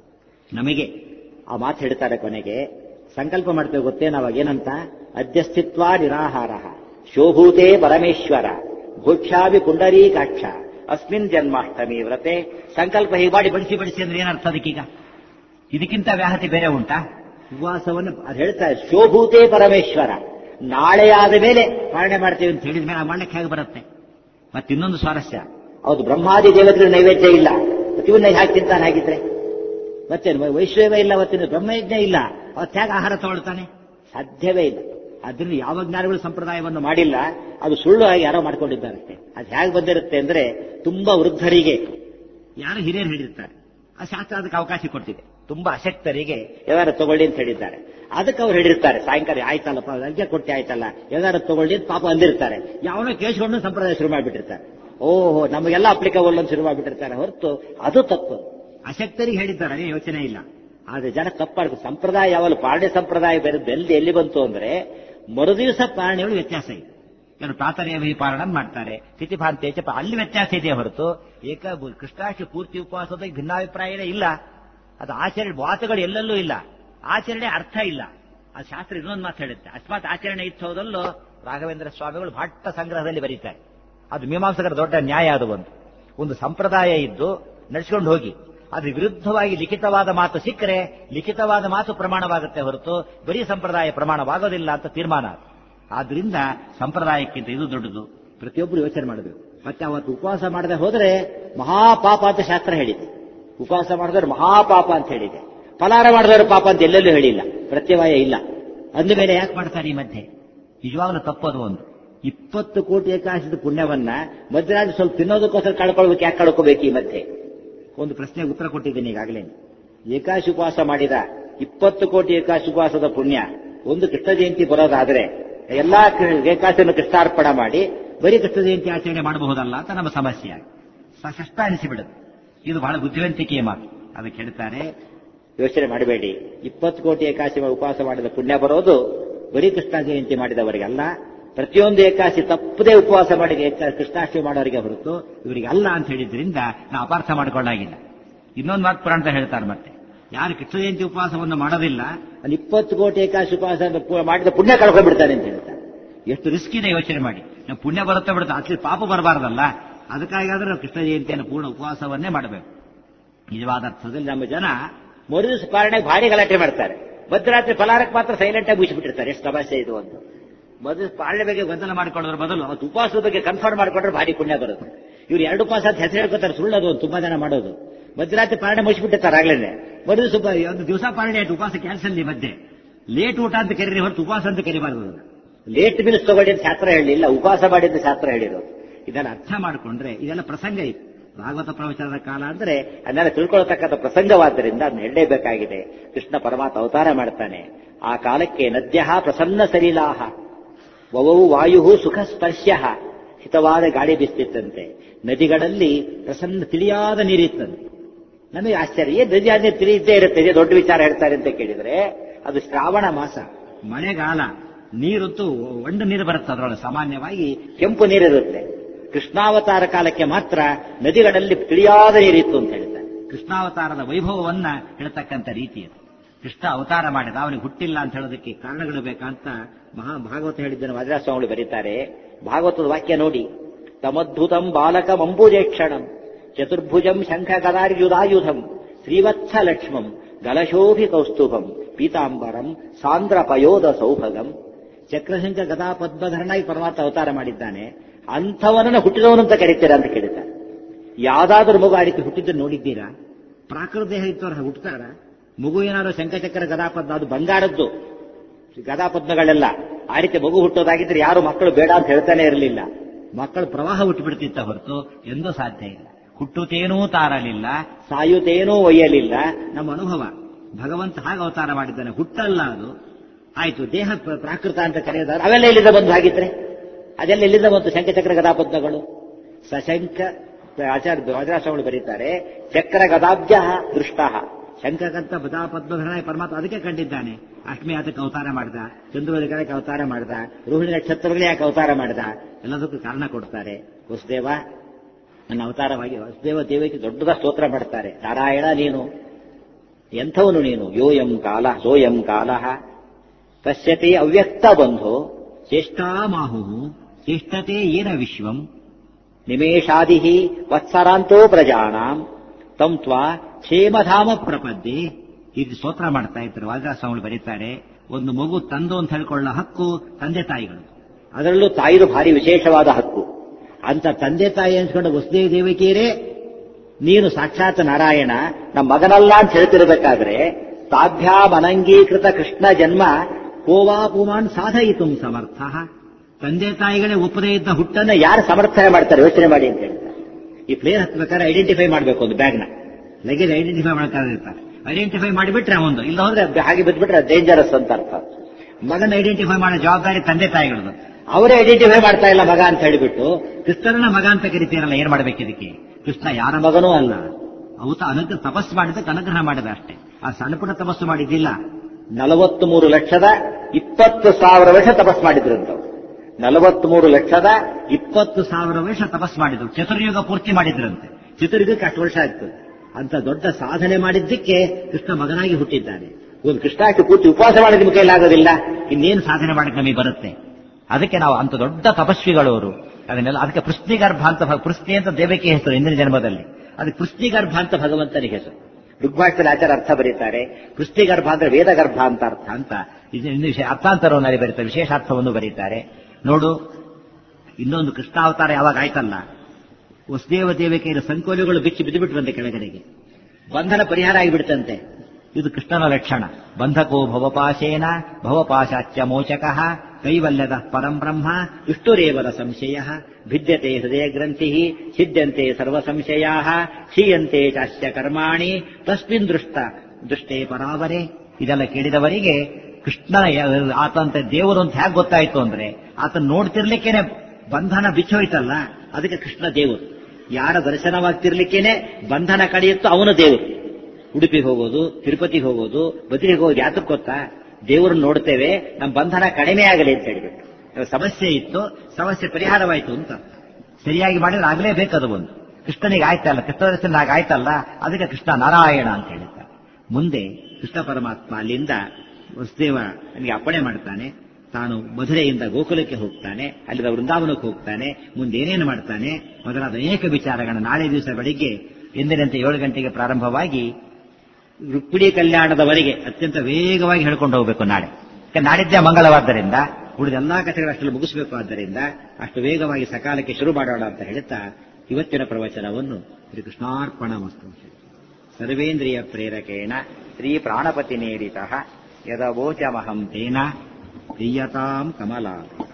ನಮಗೆ ಆ ಮಾತು ಹೇಳ್ತಾರೆ ಕೊನೆಗೆ ಸಂಕಲ್ಪ ಮಾಡ್ತೇವೆ ಗೊತ್ತೇ ನಾವಾಗ ಏನಂತ ಅಧ್ಯಸ್ಥಿತ್ವ ನಿರಾಹಾರ ಶೋಭೂತೆ ಪರಮೇಶ್ವರ ಭೋಕ್ಷಾಭಿ ಪುಂಡರೀಕಾಕ್ಷ ಅಸ್ಮಿನ್ ಜನ್ಮಾಷ್ಟಮಿ ವ್ರತೆ ಸಂಕಲ್ಪ ಹೀಗೆ ಮಾಡಿ ಬಡಿಸಿ ಬಡಿಸಿ ಅಂದ್ರೆ ಏನರ್ಥ ಅದಕ್ಕೀಗ ಇದಕ್ಕಿಂತ ವ್ಯಾಹತಿ ಬೇರೆ ಉಂಟಾ ಉಪವಾಸವನ್ನು ಅದು ಹೇಳ್ತಾರೆ ಶೋಭೂತೆ ಪರಮೇಶ್ವರ ನಾಳೆ ಆದ ಮೇಲೆ ಪಾಲನೆ ಮಾಡ್ತೇವೆ ಅಂತ ಹೇಳಿದ ಮೇಲೆ ಆ ಮಾಡ್ಲಿಕ್ಕೆ ಹೇಗೆ ಬರುತ್ತೆ ಮತ್ತೆ ಇನ್ನೊಂದು ಸ್ವಾರಸ್ಯ ಹೌದು ಬ್ರಹ್ಮಾದಿ ದೇವತೆಗಳು ನೈವೇದ್ಯ ಇಲ್ಲ ಇವನ್ನ ಹೇಗೆ ತಿಂತಾನೆ ಹಾಗಿದ್ರೆ ಮತ್ತೆ ವೈಶ್ವವ ಇಲ್ಲ ಅವತ್ತಿನ ಬ್ರಹ್ಮಯಜ್ಞ ಇಲ್ಲ ಅವತ್ತು ಹೇಗೆ ಆಹಾರ ತಗೊಳ್ತಾನೆ ಸಾಧ್ಯವೇ ಇಲ್ಲ ಅದರಿಂದ ಯಾವ ಜ್ಞಾನಿಗಳು ಸಂಪ್ರದಾಯವನ್ನು ಮಾಡಿಲ್ಲ ಅದು ಸುಳ್ಳು ಆಗಿ ಯಾರೋ ಮಾಡ್ಕೊಂಡಿದ್ದಾರಷ್ಟೇ ಅದು ಹೇಗೆ ಬಂದಿರುತ್ತೆ ಅಂದ್ರೆ ತುಂಬಾ ವೃದ್ಧರಿಗೆ ಯಾರು ಹಿರಿಯರು ಹೇಳಿರ್ತಾರೆ ಆ ಶಾಸ್ತ್ರ ಅದಕ್ಕೆ ಅವಕಾಶ ಕೊಟ್ಟಿದೆ ತುಂಬಾ ಅಶಕ್ತರಿಗೆ ಯಾರು ತಗೊಳ್ಳಿ ಅಂತ ಹೇಳಿದ್ದಾರೆ ಅದಕ್ಕೆ ಅವ್ರು ಹೇಳಿರ್ತಾರೆ ಸಾಯಂಕಾಲ ಆಯ್ತಲ್ಲಪ್ಪ ಲಜ್ಜೆ ಕೊಟ್ಟೆ ಆಯ್ತಲ್ಲ ಯಾರು ತಗೊಳ್ಳಿ ಅಂತ ಪಾಪ ಅಂದಿರ್ತಾರೆ ಯಾವನೋ ಕೇಳಿಸ್ಕೊಂಡು ಸಂಪ್ರದಾಯ ಶುರು ಮಾಡಿಬಿಟ್ಟಿರ್ತಾರೆ ಓಹೋ ನಮಗೆಲ್ಲ ಅಪ್ಲಿಕಬಲ್ ಅಂತ ಶುರು ಮಾಡಿಬಿಟ್ಟಿರ್ತಾರೆ ಹೊರತು ಅದು ತಪ್ಪು ಅಶಕ್ತರಿಗೆ ಹೇಳಿದ್ದಾರೆ ಅದೇ ಯೋಚನೆ ಇಲ್ಲ ಆದ್ರೆ ಜನ ತಪ್ಪಾಡ್ತು ಸಂಪ್ರದಾಯ ಯಾವಾಗಲೂ ಪಾರಣೆ ಸಂಪ್ರದಾಯ ಬೇರೆ ಎಲ್ಲಿ ಎಲ್ಲಿ ಬಂತು ಅಂದ್ರೆ ಮರುದಿವಸ ಪಾರಣೆಗಳು ವ್ಯತ್ಯಾಸ ಇದೆ ಕೆಲವು ಪ್ರಾತರೇವಿ ಪಾರಣ ಮಾಡ್ತಾರೆ ಸ್ಥಿತಿಭಾಂತೇಚ ಪ- ಅಲ್ಲಿ ವ್ಯತ್ಯಾಸ ಇದೆ ಹೊರತು ಏಕ ಕೃಷ್ಣಾಷ್ಟಮಿ ಪೂರ್ತಿ ಉಪವಾಸದ ಭಿನ್ನಾಭಿಪ್ರಾಯವೇ ಇಲ್ಲ ಅದು ಆಚರಣೆ ಮಾತುಗಳು ಎಲ್ಲೆಲ್ಲೂ ಇಲ್ಲ ಆಚರಣೆ ಅರ್ಥ ಇಲ್ಲ ಅದು ಶಾಸ್ತ್ರ ಇನ್ನೊಂದು ಮಾತು ಹೇಳುತ್ತೆ ಅಕಸ್ಮಾತ್ ಆಚರಣೆ ಇತ್ತೋದಲ್ಲೂ ರಾಘವೇಂದ್ರ ಸ್ವಾಮಿಗಳು ಭಟ್ಟ ಸಂಗ್ರಹದಲ್ಲಿ ಬರೀತಾರೆ ಅದು ಮೀಮಾಂಸಕರ ದೊಡ್ಡ ನ್ಯಾಯ ಅದು ಒಂದು ಒಂದು ಸಂಪ್ರದಾಯ ಇದ್ದು ನಡೆಸ್ಕೊಂಡು ಹೋಗಿ ಅದ್ರ ವಿರುದ್ಧವಾಗಿ ಲಿಖಿತವಾದ ಮಾತು ಸಿಕ್ಕರೆ ಲಿಖಿತವಾದ ಮಾತು ಪ್ರಮಾಣವಾಗುತ್ತೆ ಹೊರತು ಬರೀ ಸಂಪ್ರದಾಯ ಪ್ರಮಾಣವಾಗೋದಿಲ್ಲ ಅಂತ ತೀರ್ಮಾನ ಅದು. ಆದ್ರಿಂದ ಸಂಪ್ರದಾಯಕ್ಕಿಂತ ಇದು ದೊಡ್ಡದು ಪ್ರತಿಯೊಬ್ಬರು ಯೋಚನೆ ಮಾಡಬೇಕು ಮತ್ತೆ ಅವತ್ತು ಉಪವಾಸ ಮಾಡದೆ ಹೋದ್ರೆ ಮಹಾಪಾಪ ಅಂತ ಶಾಸ್ತ್ರ ಹೇಳಿದೆ ಉಪವಾಸ ಮಾಡಿದವರು ಮಹಾಪಾಪ ಅಂತ ಹೇಳಿದೆ ಫಲಾರ ಮಾಡಿದವರು ಪಾಪ ಅಂತ ಎಲ್ಲೆಲ್ಲೂ ಹೇಳಿಲ್ಲ ಪ್ರತ್ಯವಾಯ ಇಲ್ಲ ಅಂದಮೇಲೆ ಯಾಕೆ ಮಾಡ್ತಾರೆ ಈ ಮಧ್ಯೆ ನಿಜವಾಗ್ಲೂ ತಪ್ಪದು ಒಂದು ಇಪ್ಪತ್ತು ಕೋಟಿ ಏಕಾಶದ ಪುಣ್ಯವನ್ನ ಮಧ್ಯರಾತ್ರಿ ಸ್ವಲ್ಪ ತಿನ್ನೋದಕ್ಕೋಸ್ಕರ ಕಳ್ಕೊಳ್ಬೇಕು ಯಾಕೆ ಕಳ್ಕೋಬೇಕು ಈ ಮಧ್ಯೆ ಒಂದು ಪ್ರಶ್ನೆಗೆ ಉತ್ತರ ಕೊಟ್ಟಿದ್ದೀನಿ ಈಗಾಗಲೇ ಏಕಾಶಿ ಉಪವಾಸ ಮಾಡಿದ ಇಪ್ಪತ್ತು ಕೋಟಿ ಏಕಾಶಿ ಉಪವಾಸದ ಪುಣ್ಯ ಒಂದು ಕೃಷ್ಣ ಜಯಂತಿ ಬರೋದಾದ್ರೆ ಎಲ್ಲಾ ಕೃ- ಏಕಾಶಿಯನ್ನು ಕೃಷ್ಣಾರ್ಪಣ ಮಾಡಿ ಬರೀ ಕೃಷ್ಣ ಜಯಂತಿ ಆಚರಣೆ ಮಾಡಬಹುದಲ್ಲ ಅಂತ ನಮ್ಮ ಸಮಸ್ಯೆ ಆಗಿ ಕಷ್ಟ ಅನಿಸಿಬಿಡುತ್ತೆ ಇದು ಬಹಳ ಬುದ್ಧಿವಂತಿಕೆಯ ಮಾತು ಅದಕ್ಕೆ ಹೇಳ್ತಾರೆ ಯೋಚನೆ ಮಾಡಬೇಡಿ ಇಪ್ಪತ್ತು ಕೋಟಿ ಏಕಾಶಿ ಉಪವಾಸ ಮಾಡಿದ ಪುಣ್ಯ ಬರೋದು ಬರೀ ಕೃಷ್ಣ ಜಯಂತಿ ಮಾಡಿದವರಿಗಲ್ಲ ಪ್ರತಿಯೊಂದು ಏಕಾಶಿ ತಪ್ಪದೇ ಉಪವಾಸ ಮಾಡಿ ಏಕ- ಕೃಷ್ಣಾಷ್ಟಮಿ ಮಾಡೋರಿಗೆ ಹೊರತು ಇವರಿಗೆ ಅಲ್ಲ ಅಂತ ಹೇಳಿದ್ರಿಂದ ನಾವು ಅಪಾರ್ಥ ಮಾಡಿಕೊಳ್ಳಾಗಿಲ್ಲ ಇನ್ನೊಂದು ಮಾತು ಪುರಾಣದ ಹೇಳ್ತಾರೆ ಮತ್ತೆ ಯಾರು ಕೃಷ್ಣ ಜಯಂತಿ ಉಪವಾಸವನ್ನು ಮಾಡೋದಿಲ್ಲ ಅಲ್ಲಿ ಇಪ್ಪತ್ತು ಕೋಟಿ ಏಕಾಶಿ ಉಪವಾಸ ಪು- ಮಾಡಿದ ಪುಣ್ಯ ಕಳ್ಕೊಂಡ್ಬಿಡ್ತಾನೆ ಅಂತ ಹೇಳ್ತಾರೆ ಎಷ್ಟು ರಿಸ್ಕ್ ಇದೆ ಯೋಚನೆ ಮಾಡಿ ನಾವು ಪುಣ್ಯ ಬರುತ್ತೆ ಬಿಡುತ್ತೆ ಅಟ್ಲಿ ಪಾಪ ಬರಬಾರ್ದಲ್ಲ ಅದಕ್ಕಾಗಾದ್ರೆ ನಾವು ಕೃಷ್ಣ ಜಯಂತಿಯನ್ನು ಪೂರ್ಣ ಉಪವಾಸವನ್ನೇ ಮಾಡಬೇಕು ನಿಜವಾದ ಅರ್ಥದಲ್ಲಿ ನಮ್ಮ ಜನ ಮರು ದಿವಸ ಪಾರಣೆಗೆ ಭಾರಿ ಗಲಾಟೆ ಮಾಡ್ತಾರೆ ಮಧ್ಯರಾತ್ರಿ ಫಲಾರಕ್ಕೆ ಮಾತ್ರ ಸೈಲೆಂಟ್ ಆಗಿ ಮುಗಿಸ್ಬಿಟ್ಟಿರ್ತಾರೆ ಎಷ್ಟು ಸಮಸ್ಯೆ ಇದು ಅಂತ ಮೊದಲು ಪಾಲನೆ ಬಗ್ಗೆ ಗೊಂದಲ ಮಾಡಿಕೊಳ್ಳೋದ್ರ ಬದಲು ಅವತ್ತು ಉಪವಾಸದ ಬಗ್ಗೆ ಕನ್ಫರ್ಮ್ ಮಾಡ್ಕೊಂಡ್ರೆ ಭಾರಿ ಪುಣ್ಯ ಬರುತ್ತೆ ಇವ್ರು ಎರಡು ಉಪವಾಸ ಅಂತ ಹೆಸರು ಹೇಳ್ಕೊತಾರೆ ಸುಳ್ಳದು ಒಂದು ತುಂಬಾ ಜನ ಮಾಡೋದು ಮಧ್ಯರಾತ್ರಿ ಪಾರಣೆ ಮುಗಿಸ್ಬಿಟ್ಟಿರ್ತಾರೆ ಆಗ್ಲೇನೆ ಮರು ದಿವಸ ಸ್ವಲ್ಪ ಒಂದು ದಿವಸ ಪಾಲನೆ ಆಯ್ತು ಉಪವಾಸ ಕ್ಯಾನ್ಸಲ್ ಈ ಮಧ್ಯೆ ಲೇಟ್ ಊಟ ಅಂತ ಕರೀರಿ ಹೊರತು ಉಪವಾಸ ಅಂತ ಕರಿಬಾರದು ಅದನ್ನ. ಲೇಟ್ ಬಿಲ್ಸ್ ತಗೊಳ್ಳಿ ಅಂತ ಶಾಸ್ತ್ರ ಹೇಳಿಲ್ಲ ಉಪವಾಸ ಮಾಡಿ ಅಂತ ಶಾಸ್ತ್ರ ಹೇಳಿರೋದು ಇದೆಲ್ಲ ಅರ್ಥ ಮಾಡಿಕೊಂಡ್ರೆ ಇದೆಲ್ಲ ಪ್ರಸಂಗ ಇತ್ತು ಭಾಗವತ ಪ್ರವಚನದ ಕಾಲ ಅಂದ್ರೆ ಅದನ್ನೆಲ್ಲ ತಿಳ್ಕೊಳ್ತಕ್ಕಂಥ ಪ್ರಸಂಗವಾದ್ದರಿಂದ ಅದನ್ನ ಹೇಳಲೇಬೇಕಾಗಿದೆ ಕೃಷ್ಣ ಪರಮಾತ್ಮ ಅವತಾರ ಮಾಡ್ತಾನೆ ಆ ಕಾಲಕ್ಕೆ ನದ್ಯ ಪ್ರಸನ್ನ ಸಲಿಲಾಹ ವವವು ವಾಯು ಸುಖ ಸ್ಪರ್ಶ್ಯ ಹಿತವಾದ ಗಾಳಿ ಬೀಸ್ತಿತ್ತಂತೆ ನದಿಗಳಲ್ಲಿ ಪ್ರಸನ್ನ ತಿಳಿಯಾದ ನೀರಿತ್ತಂತೆ ನಮಗೆ ಆಶ್ಚರ್ಯ ಏನ್ ನದಿ ಆದ್ರೆ ತಿಳಿ ಇದ್ದೇ ಇರುತ್ತೆ ಇದೇ ದೊಡ್ಡ ವಿಚಾರ ಹೇಳ್ತಾರೆ ಅಂತ ಕೇಳಿದ್ರೆ ಅದು ಶ್ರಾವಣ ಮಾಸ ಮಳೆಗಾಲ ನೀರಂತೂ ಒಂಡು ನೀರು ಬರುತ್ತೆ ಅದರೊಳಗೆ ಸಾಮಾನ್ಯವಾಗಿ ಕೆಂಪು ನೀರಿರುತ್ತೆ ಕೃಷ್ಣಾವತಾರ ಕಾಲಕ್ಕೆ ಮಾತ್ರ ನದಿಗಳಲ್ಲಿ ತಿಳಿಯಾದ ನೀರಿತ್ತು ಅಂತ ಹೇಳ್ತಾರೆ ಕೃಷ್ಣಾವತಾರದ ವೈಭವವನ್ನ ಹೇಳ್ತಕ್ಕಂಥ ರೀತಿ ಅದು ಕೃಷ್ಣ ಅವತಾರ ಮಾಡಿದ ಅವನಿಗೆ ಹುಟ್ಟಿಲ್ಲ ಅಂತ ಹೇಳೋದಕ್ಕೆ ಕಾರಣಗಳು ಬೇಕಂತ ಮಹಾ ಭಾಗವತ ಹೇಳಿದ್ದನ್ನು ಸ್ವಾಮಿಗಳು ಬರೀತಾರೆ ಭಾಗವತದ ವಾಕ್ಯ ನೋಡಿ ತಮದ್ಭುತಂ ಬಾಲಕಂ ಅಂಬುಜೇಕ್ಷಣಂ ಚತುರ್ಭುಜಂ ಶಂಖ ಗದಾರ್ಯುಧಾಯುಧಂ ಶ್ರೀವತ್ಸ ಲಕ್ಷ್ಮಂ ಗಲಶೋಭಿ ಕೌಸ್ತುಭಂ ಪೀತಾಂಬರಂ ಸಾಂದ್ರ ಪಯೋದ ಸೌಭಗಂ ಚಕ್ರಶಂಕ ಗದಾ ಪದ್ಮಧರನಾಗಿ ಪರಮಾತ್ಮ ಅವತಾರ ಮಾಡಿದ್ದಾನೆ ಅಂಥವನನ್ನ ಹುಟ್ಟಿದವನು ಅಂತ ಕರೀತೀರಾ ಅಂತ ಕೇಳಿದ್ದಾರೆ ಯಾವ್ದಾದ್ರೂ ಮಗು ಆ ರೀತಿ ಹುಟ್ಟಿದ್ದನ್ನು ನೋಡಿದ್ದೀರಾ ಪ್ರಾಕೃತ ದೇಹ ಇದ್ದವ್ರು ಹುಟ್ಟುತ್ತಾರ ಮಗು ಏನಾದ್ರು ಶಂಖಚಕ್ರ ಗದಾಪದ್ಮ ಅದು ಬಂಗಾರದ್ದು ಗದಾಪದ್ಮಗಳೆಲ್ಲ ಆ ರೀತಿ ಮಗು ಹುಟ್ಟೋದಾಗಿದ್ರೆ ಯಾರು ಮಕ್ಕಳು ಬೇಡ ಅಂತ ಹೇಳ್ತಾನೆ ಇರಲಿಲ್ಲ ಮಕ್ಕಳು ಪ್ರವಾಹ ಹುಟ್ಟುಬಿಡ್ತಿತ್ತ ಹೊರತು ಎಂದೂ ಸಾಧ್ಯ ಇಲ್ಲ ಹುಟ್ಟುತ್ತೇನೂ ತಾರಲಿಲ್ಲ ಸಾಯುತ್ತೇನೂ ಒಯ್ಯಲಿಲ್ಲ ನಮ್ಮ ಅನುಭವ ಭಗವಂತ ಹಾಗೆ ಅವತಾರ ಮಾಡಿದ್ದಾನೆ ಹುಟ್ಟಲ್ಲ ಅದು ಆಯ್ತು ದೇಹ ಪ್ರ- ಪ್ರಾಕೃತ ಅಂತ ಕರೆಯೋದಾದ್ರೆ ಅವೆಲ್ಲ ಎಲ್ಲಿಂದ ಬಂದು ಹಾಗಿದ್ರೆ ಅದೆಲ್ಲ ಎಲ್ಲಿಂದ ಬಂತು ಶಂಖಚಕ್ರ ಗದಾಪದ್ಮಗಳು ಸಶಂಕ ಆಚಾರ್ಯ ಧ್ವಜರಾಶ್ರಮಗಳು ಬರೀತಾರೆ ಚಕ್ರ ಗದಾಬ್ಜ ದೃಷ್ಟ ಶಂಕಕಂತ ಬದಾ ಪದ್ಮಧರನಾಗಿ ಪರಮಾತ್ಮ ಅದಕ್ಕೆ ಕಂಡಿದ್ದಾನೆ ಅಷ್ಟಮಿ ಅದಕ್ಕೆ ಅವತಾರ ಮಾಡಿದ ಚಂದ್ರೋದಕಕ್ಕೆ ಅವತಾರ ಮಾಡಿದ ರೋಹಿಣಿ ನಕ್ಷತ್ರಗಳೇ ಯಾಕೆ ಅವತಾರ ಮಾಡಿದ ಎಲ್ಲದಕ್ಕೂ ಕಾರಣ ಕೊಡ್ತಾರೆ ವಸುದೇವ ನನ್ನ ಅವತಾರವಾಗಿ ವಸುದೇವ ದೇವಕ್ಕೆ ದೊಡ್ಡದ ಸ್ತೋತ್ರ ಮಾಡ್ತಾರೆ ನಾರಾಯಣ ನೀನು ಎಂಥವನು ನೀನು ಯೋಯಂ ಕಾಲ ಸೋಯಂ ಕಾಲ ಪಶ್ಯತೆ ಅವ್ಯಕ್ತ ಬಂಧು ಚೇಷ್ಟಾ ಮಾಹು ಚೇಷ್ಟತೆ ಏನ ವಿಶ್ವಂ ನಿಮೇಷಾದಿ ವತ್ಸರಾಂತೋ ಪ್ರಜಾನಾಂ ತಂ ತ್ವಾ ಕ್ಷೇಮಧಾಮ ಪ್ರಪದ್ಯೆ ಇದು ಸ್ತೋತ್ರ ಮಾಡ್ತಾ ಇದ್ದಾರೆ ವಾಜರಾಸ್ವಾಮಿಗಳು ಬರೀತಾರೆ ಒಂದು ಮಗು ತಂದು ಅಂತ ಹೇಳ್ಕೊಳ್ಳೋ ಹಕ್ಕು ತಂದೆ ತಾಯಿಗಳು ಅದರಲ್ಲೂ ತಾಯಿದು ಭಾರಿ ವಿಶೇಷವಾದ ಹಕ್ಕು ಅಂತ ತಂದೆ ತಾಯಿ ಅನ್ಸ್ಕೊಂಡು ವಸುದೇವ ದೇವಕಿಯರೇ ನೀನು ಸಾಕ್ಷಾತ್ ನಾರಾಯಣ ನಮ್ಮ ಮಗನಲ್ಲ ಅಂತ ಹೇಳ್ತಿರ್ಬೇಕಾದ್ರೆ ತಾಭ್ಯಾಂ ಅನಂಗೀಕೃತ ಕೃಷ್ಣ ಜನ್ಮ ಕೋವಾ ಪುಮಾನ್ ಸಾಧಯಿತು ಸಮರ್ಥ ತಂದೆ ತಾಯಿಗಳೇ ಒಪ್ಪದೇ ಇದ್ದ ಹುಟ್ಟನ್ನ ಅದನ್ನ ಯಾರು ಸಮರ್ಥನೆ ಮಾಡ್ತಾರೆ ಯೋಚನೆ ಮಾಡಿ ಅಂತ ಹೇಳ್ತಾರೆ ಈ ಪ್ಲೇಯರ್ ಹತ್ಬೇಕಾದ್ರೆ ಐಡೆಂಟಿಫೈ ಮಾಡಬೇಕು ಒಂದು ಬ್ಯಾಗ್ನ ಲಗೇಜ್ ಐಡೆಂಟಿಫೈ ಮಾಡ್ತಾರೆ ಇರ್ತಾರೆ ಐಡೆಂಟಿಫೈ ಮಾಡಿಬಿಟ್ರೆ ಒಂದು ಇಲ್ಲ ಹೋದ್ರೆ ಅಂದ್ರೆ ಹಾಗೆ ಬಿದ್ಬಿಟ್ರೆ ಡೇಂಜರಸ್ ಅಂತ ಅರ್ಥ ಮಗನ ಐಡೆಂಟಿಫೈ ಮಾಡೋ ಜವಾಬ್ದಾರಿ ತಂದೆ ತಾಯಿಗಳದು ಅವರೇ ಐಡೆಂಟಿಫೈ ಮಾಡ್ತಾ ಇಲ್ಲ ಮಗ ಅಂತ ಹೇಳಿಬಿಟ್ಟು ಕೃಷ್ಣನ ಮಗ ಅಂತ ಕರಿತೀರಲ್ಲ ಏನ್ ಮಾಡ್ಬೇಕು ಇದಕ್ಕೆ ಕೃಷ್ಣ ಯಾರ ಮಗನೂ ಅಲ್ಲ ಅವತ ಅನುಗ್ರಹ ತಪಸ್ಸು ಮಾಡಿದ್ದಕ್ಕೆ ಅನುಗ್ರಹ ಮಾಡಿದ ಅಷ್ಟೇ ಆ ಸಣ್ಣ ಪುಟ್ಟ ತಪಸ್ಸು ಮಾಡಿದ್ದಿಲ್ಲ ನಲವತ್ತ್ ಮೂರು ಲಕ್ಷದ ಇಪ್ಪತ್ತು ಸಾವಿರ ವರ್ಷ ತಪಸ್ ಮಾಡಿದ್ರಂತವ್ರು ನಲವತ್ತ್ ಮೂರು ಲಕ್ಷದ ಇಪ್ಪತ್ತು ಸಾವಿರ ವರ್ಷ ತಪಸ್ಸು ಮಾಡಿದ್ರು ಚತುರ್ಯುಗ ಪೂರ್ತಿ ಮಾಡಿದ್ರಂತೆ ಚತುರ್ಯುಗಕ್ಕೆ ಅಷ್ಟು ವರ್ಷ ಆಗ್ತದೆ ಅಂತ ದೊಡ್ಡ ಸಾಧನೆ ಮಾಡಿದ್ದಕ್ಕೆ ಕೃಷ್ಣ ಮಗನಾಗಿ ಹುಟ್ಟಿದ್ದಾನೆ ಒಂದು ಕೃಷ್ಣಾಷ್ಟಿ ಪೂರ್ತಿ ಉಪವಾಸ ಮಾಡಿ ನಿಮ್ಮ ಕೈಲಾಗೋದಿಲ್ಲ ಇನ್ನೇನು ಸಾಧನೆ ಮಾಡಕ್ಕೆ ನಮಗೆ ಬರುತ್ತೆ ಅದಕ್ಕೆ ನಾವು ಅಂತ ದೊಡ್ಡ ತಪಸ್ವಿಗಳು ಅವರು ಅದನ್ನೆಲ್ಲ ಅದಕ್ಕೆ ಪೃಷ್ಟಿಗರ್ಭ ಅಂತ ಭ- ಪೃಷ್ಟಿ ಅಂತ ದೇವಕ್ಕೆ ಹೆಸರು ಇಂದಿನ ಜನ್ಮದಲ್ಲಿ ಅದಕ್ಕೆ ಪೃಷ್ಟಿಗರ್ಭ ಅಂತ ಭಗವಂತನಿಗೆ ಹೆಸರು ಋಗ್ಭಾಷದಲ್ಲಿ ಆಚಾರ ಅರ್ಥ ಬರೀತಾರೆ ಪೃಷ್ಟಿಗರ್ಭ ಅಂದ್ರೆ ವೇದಗರ್ಭ ಅಂತ ಅರ್ಥ ಅಂತ ಇದು ಇನ್ನು ವಿಷಯ ಅರ್ಥಾಂತರವನ್ನು ಬರೀತಾರೆ ವಿಶೇಷಾರ್ಥವನ್ನು ಬರೀತಾರೆ ನೋಡು ಇನ್ನೊಂದು ಕೃಷ್ಣಾವತಾರ ಯಾವಾಗ ಆಯ್ತಲ್ಲ ವಸುದೇವ ದೇವಕಿಯರ ಸಂಕೋಲೆಗಳು ಬಿಚ್ಚಿ ಬಿದ್ದುಬಿಟ್ರಂತೆ ಕೆಳಗಡೆಗೆ ಬಂಧನ ಪರಿಹಾರ ಆಗಿಬಿಡ್ತಂತೆ ಇದು ಕೃಷ್ಣನ ಲಕ್ಷಣ ಬಂಧಕೋ ಭವಪಾಶೇನ ಭವಪಾಶಾಚ್ಯ ಮೋಚಕಃ ಕೈವಲ್ಯದ ಪರಂ ಬ್ರಹ್ಮ ವಿಷ್ಣುರೇವಲ ಸಂಶಯ ಭಿದ್ಯತೆ ಹೃದಯ ಗ್ರಂಥಿ ಛಿದ್ಯಂತೆ ಸರ್ವ ಸಂಶಯಾ ಕ್ಷೀಯಂತೆ ಚಾಸ್ಯ ಕರ್ಮಾಣಿ ತಸ್ಮಿನ್ ದೃಷ್ಟ ದೃಷ್ಟೇ ಪರಾವರೆ ಇದೆಲ್ಲ ಕೇಳಿದವರಿಗೆ ಕೃಷ್ಣನ ಯ- ಆತಂತ ದೇವರು ಅಂತ ಹೇಗೆ ಗೊತ್ತಾಯ್ತು ಅಂದ್ರೆ ಆತ ನೋಡ್ತಿರ್ಲಿಕ್ಕೇನೆ ಬಂಧನ ಬಿಚ್ಚೋಯ್ತಲ್ಲ ಅದಕ್ಕೆ ಕೃಷ್ಣ ದೇವರು ಯಾರ ದರ್ಶನವಾಗ್ತಿರ್ಲಿಕ್ಕೇನೆ ಬಂಧನ ಕಳೆಯುತ್ತೋ ಅವನು ದೇವರು ಉಡುಪಿಗೆ ಹೋಗೋದು ತಿರುಪತಿಗೆ ಹೋಗೋದು ಬದ್ರಿಗೆ ಹೋಗೋದು ಯಾತಕ್ಕೆ ಗೊತ್ತಾ ದೇವರನ್ನು ನೋಡ್ತೇವೆ ನಮ್ಮ ಬಂಧನ ಕಡಿಮೆ ಆಗಲಿ ಅಂತ ಹೇಳಿಬಿಟ್ಟು ಇವಾಗ ಸಮಸ್ಯೆ ಇತ್ತು ಸಮಸ್ಯೆ ಪರಿಹಾರವಾಯಿತು ಅಂತ ಸರಿಯಾಗಿ ಮಾಡಿದ್ರೆ ಆಗಲೇಬೇಕದು ಒಂದು ಕೃಷ್ಣನಿಗೆ ಆಯ್ತಲ್ಲ ಕೃಷ್ಣ ದರ್ಶನ ಆಯ್ತಲ್ಲ ಅದಕ್ಕೆ ಕೃಷ್ಣ ನಾರಾಯಣ ಅಂತ ಹೇಳಿದ್ದಾರೆ ಮುಂದೆ ಕೃಷ್ಣ ಪರಮಾತ್ಮ ಅಲ್ಲಿಂದ ವಸುದೇವ ನನಗೆ ಅಪ್ಪಣೆ ಮಾಡ್ತಾನೆ ತಾನು ಮಧುರೆಯಿಂದ ಗೋಕುಲಕ್ಕೆ ಹೋಗ್ತಾನೆ ಅಲ್ಲಿಂದ ವೃಂದಾವನಕ್ಕೆ ಹೋಗ್ತಾನೆ ಮುಂದೆ ಏನೇನು ಮಾಡ್ತಾನೆ ಮೊದಲಾದ ಅನೇಕ ವಿಚಾರಗಳನ್ನ ನಾಳೆ ದಿವಸ ಬೆಳಿಗ್ಗೆ ಎಂದಿನಂತೆ ಏಳು ಗಂಟೆಗೆ ಪ್ರಾರಂಭವಾಗಿ ರುಕ್ಮಿಣಿ ಕಲ್ಯಾಣದವರೆಗೆ ಅತ್ಯಂತ ವೇಗವಾಗಿ ಹೇಳ್ಕೊಂಡು ಹೋಗಬೇಕು ನಾಳೆ ಯಾಕಂದ್ರೆ ನಾಡಿದ್ದೇ ಮಂಗಳವಾದ್ದರಿಂದ ಉಳಿದ ಎಲ್ಲಾ ಕಥೆಗಳು ಅಷ್ಟಲ್ಲಿ ಮುಗಿಸಬೇಕು ಆದ್ದರಿಂದ ಅಷ್ಟು ವೇಗವಾಗಿ ಸಕಾಲಕ್ಕೆ ಶುರು ಮಾಡೋಣ ಅಂತ ಹೇಳುತ್ತಾ ಇವತ್ತಿನ ಪ್ರವಚನವನ್ನು ಶ್ರೀ ಕೃಷ್ಣಾರ್ಪಣ ಮಸ್ತು ಸರ್ವೇಂದ್ರಿಯ ಪ್ರೇರಕೇಣ ಶ್ರೀ ಪ್ರಾಣಪತಿ ನೇರಿತ ಯದವೋಚಮಹಂ ತೇನ ಪ್ರಿಯತಾಂ ಕಮಲಾ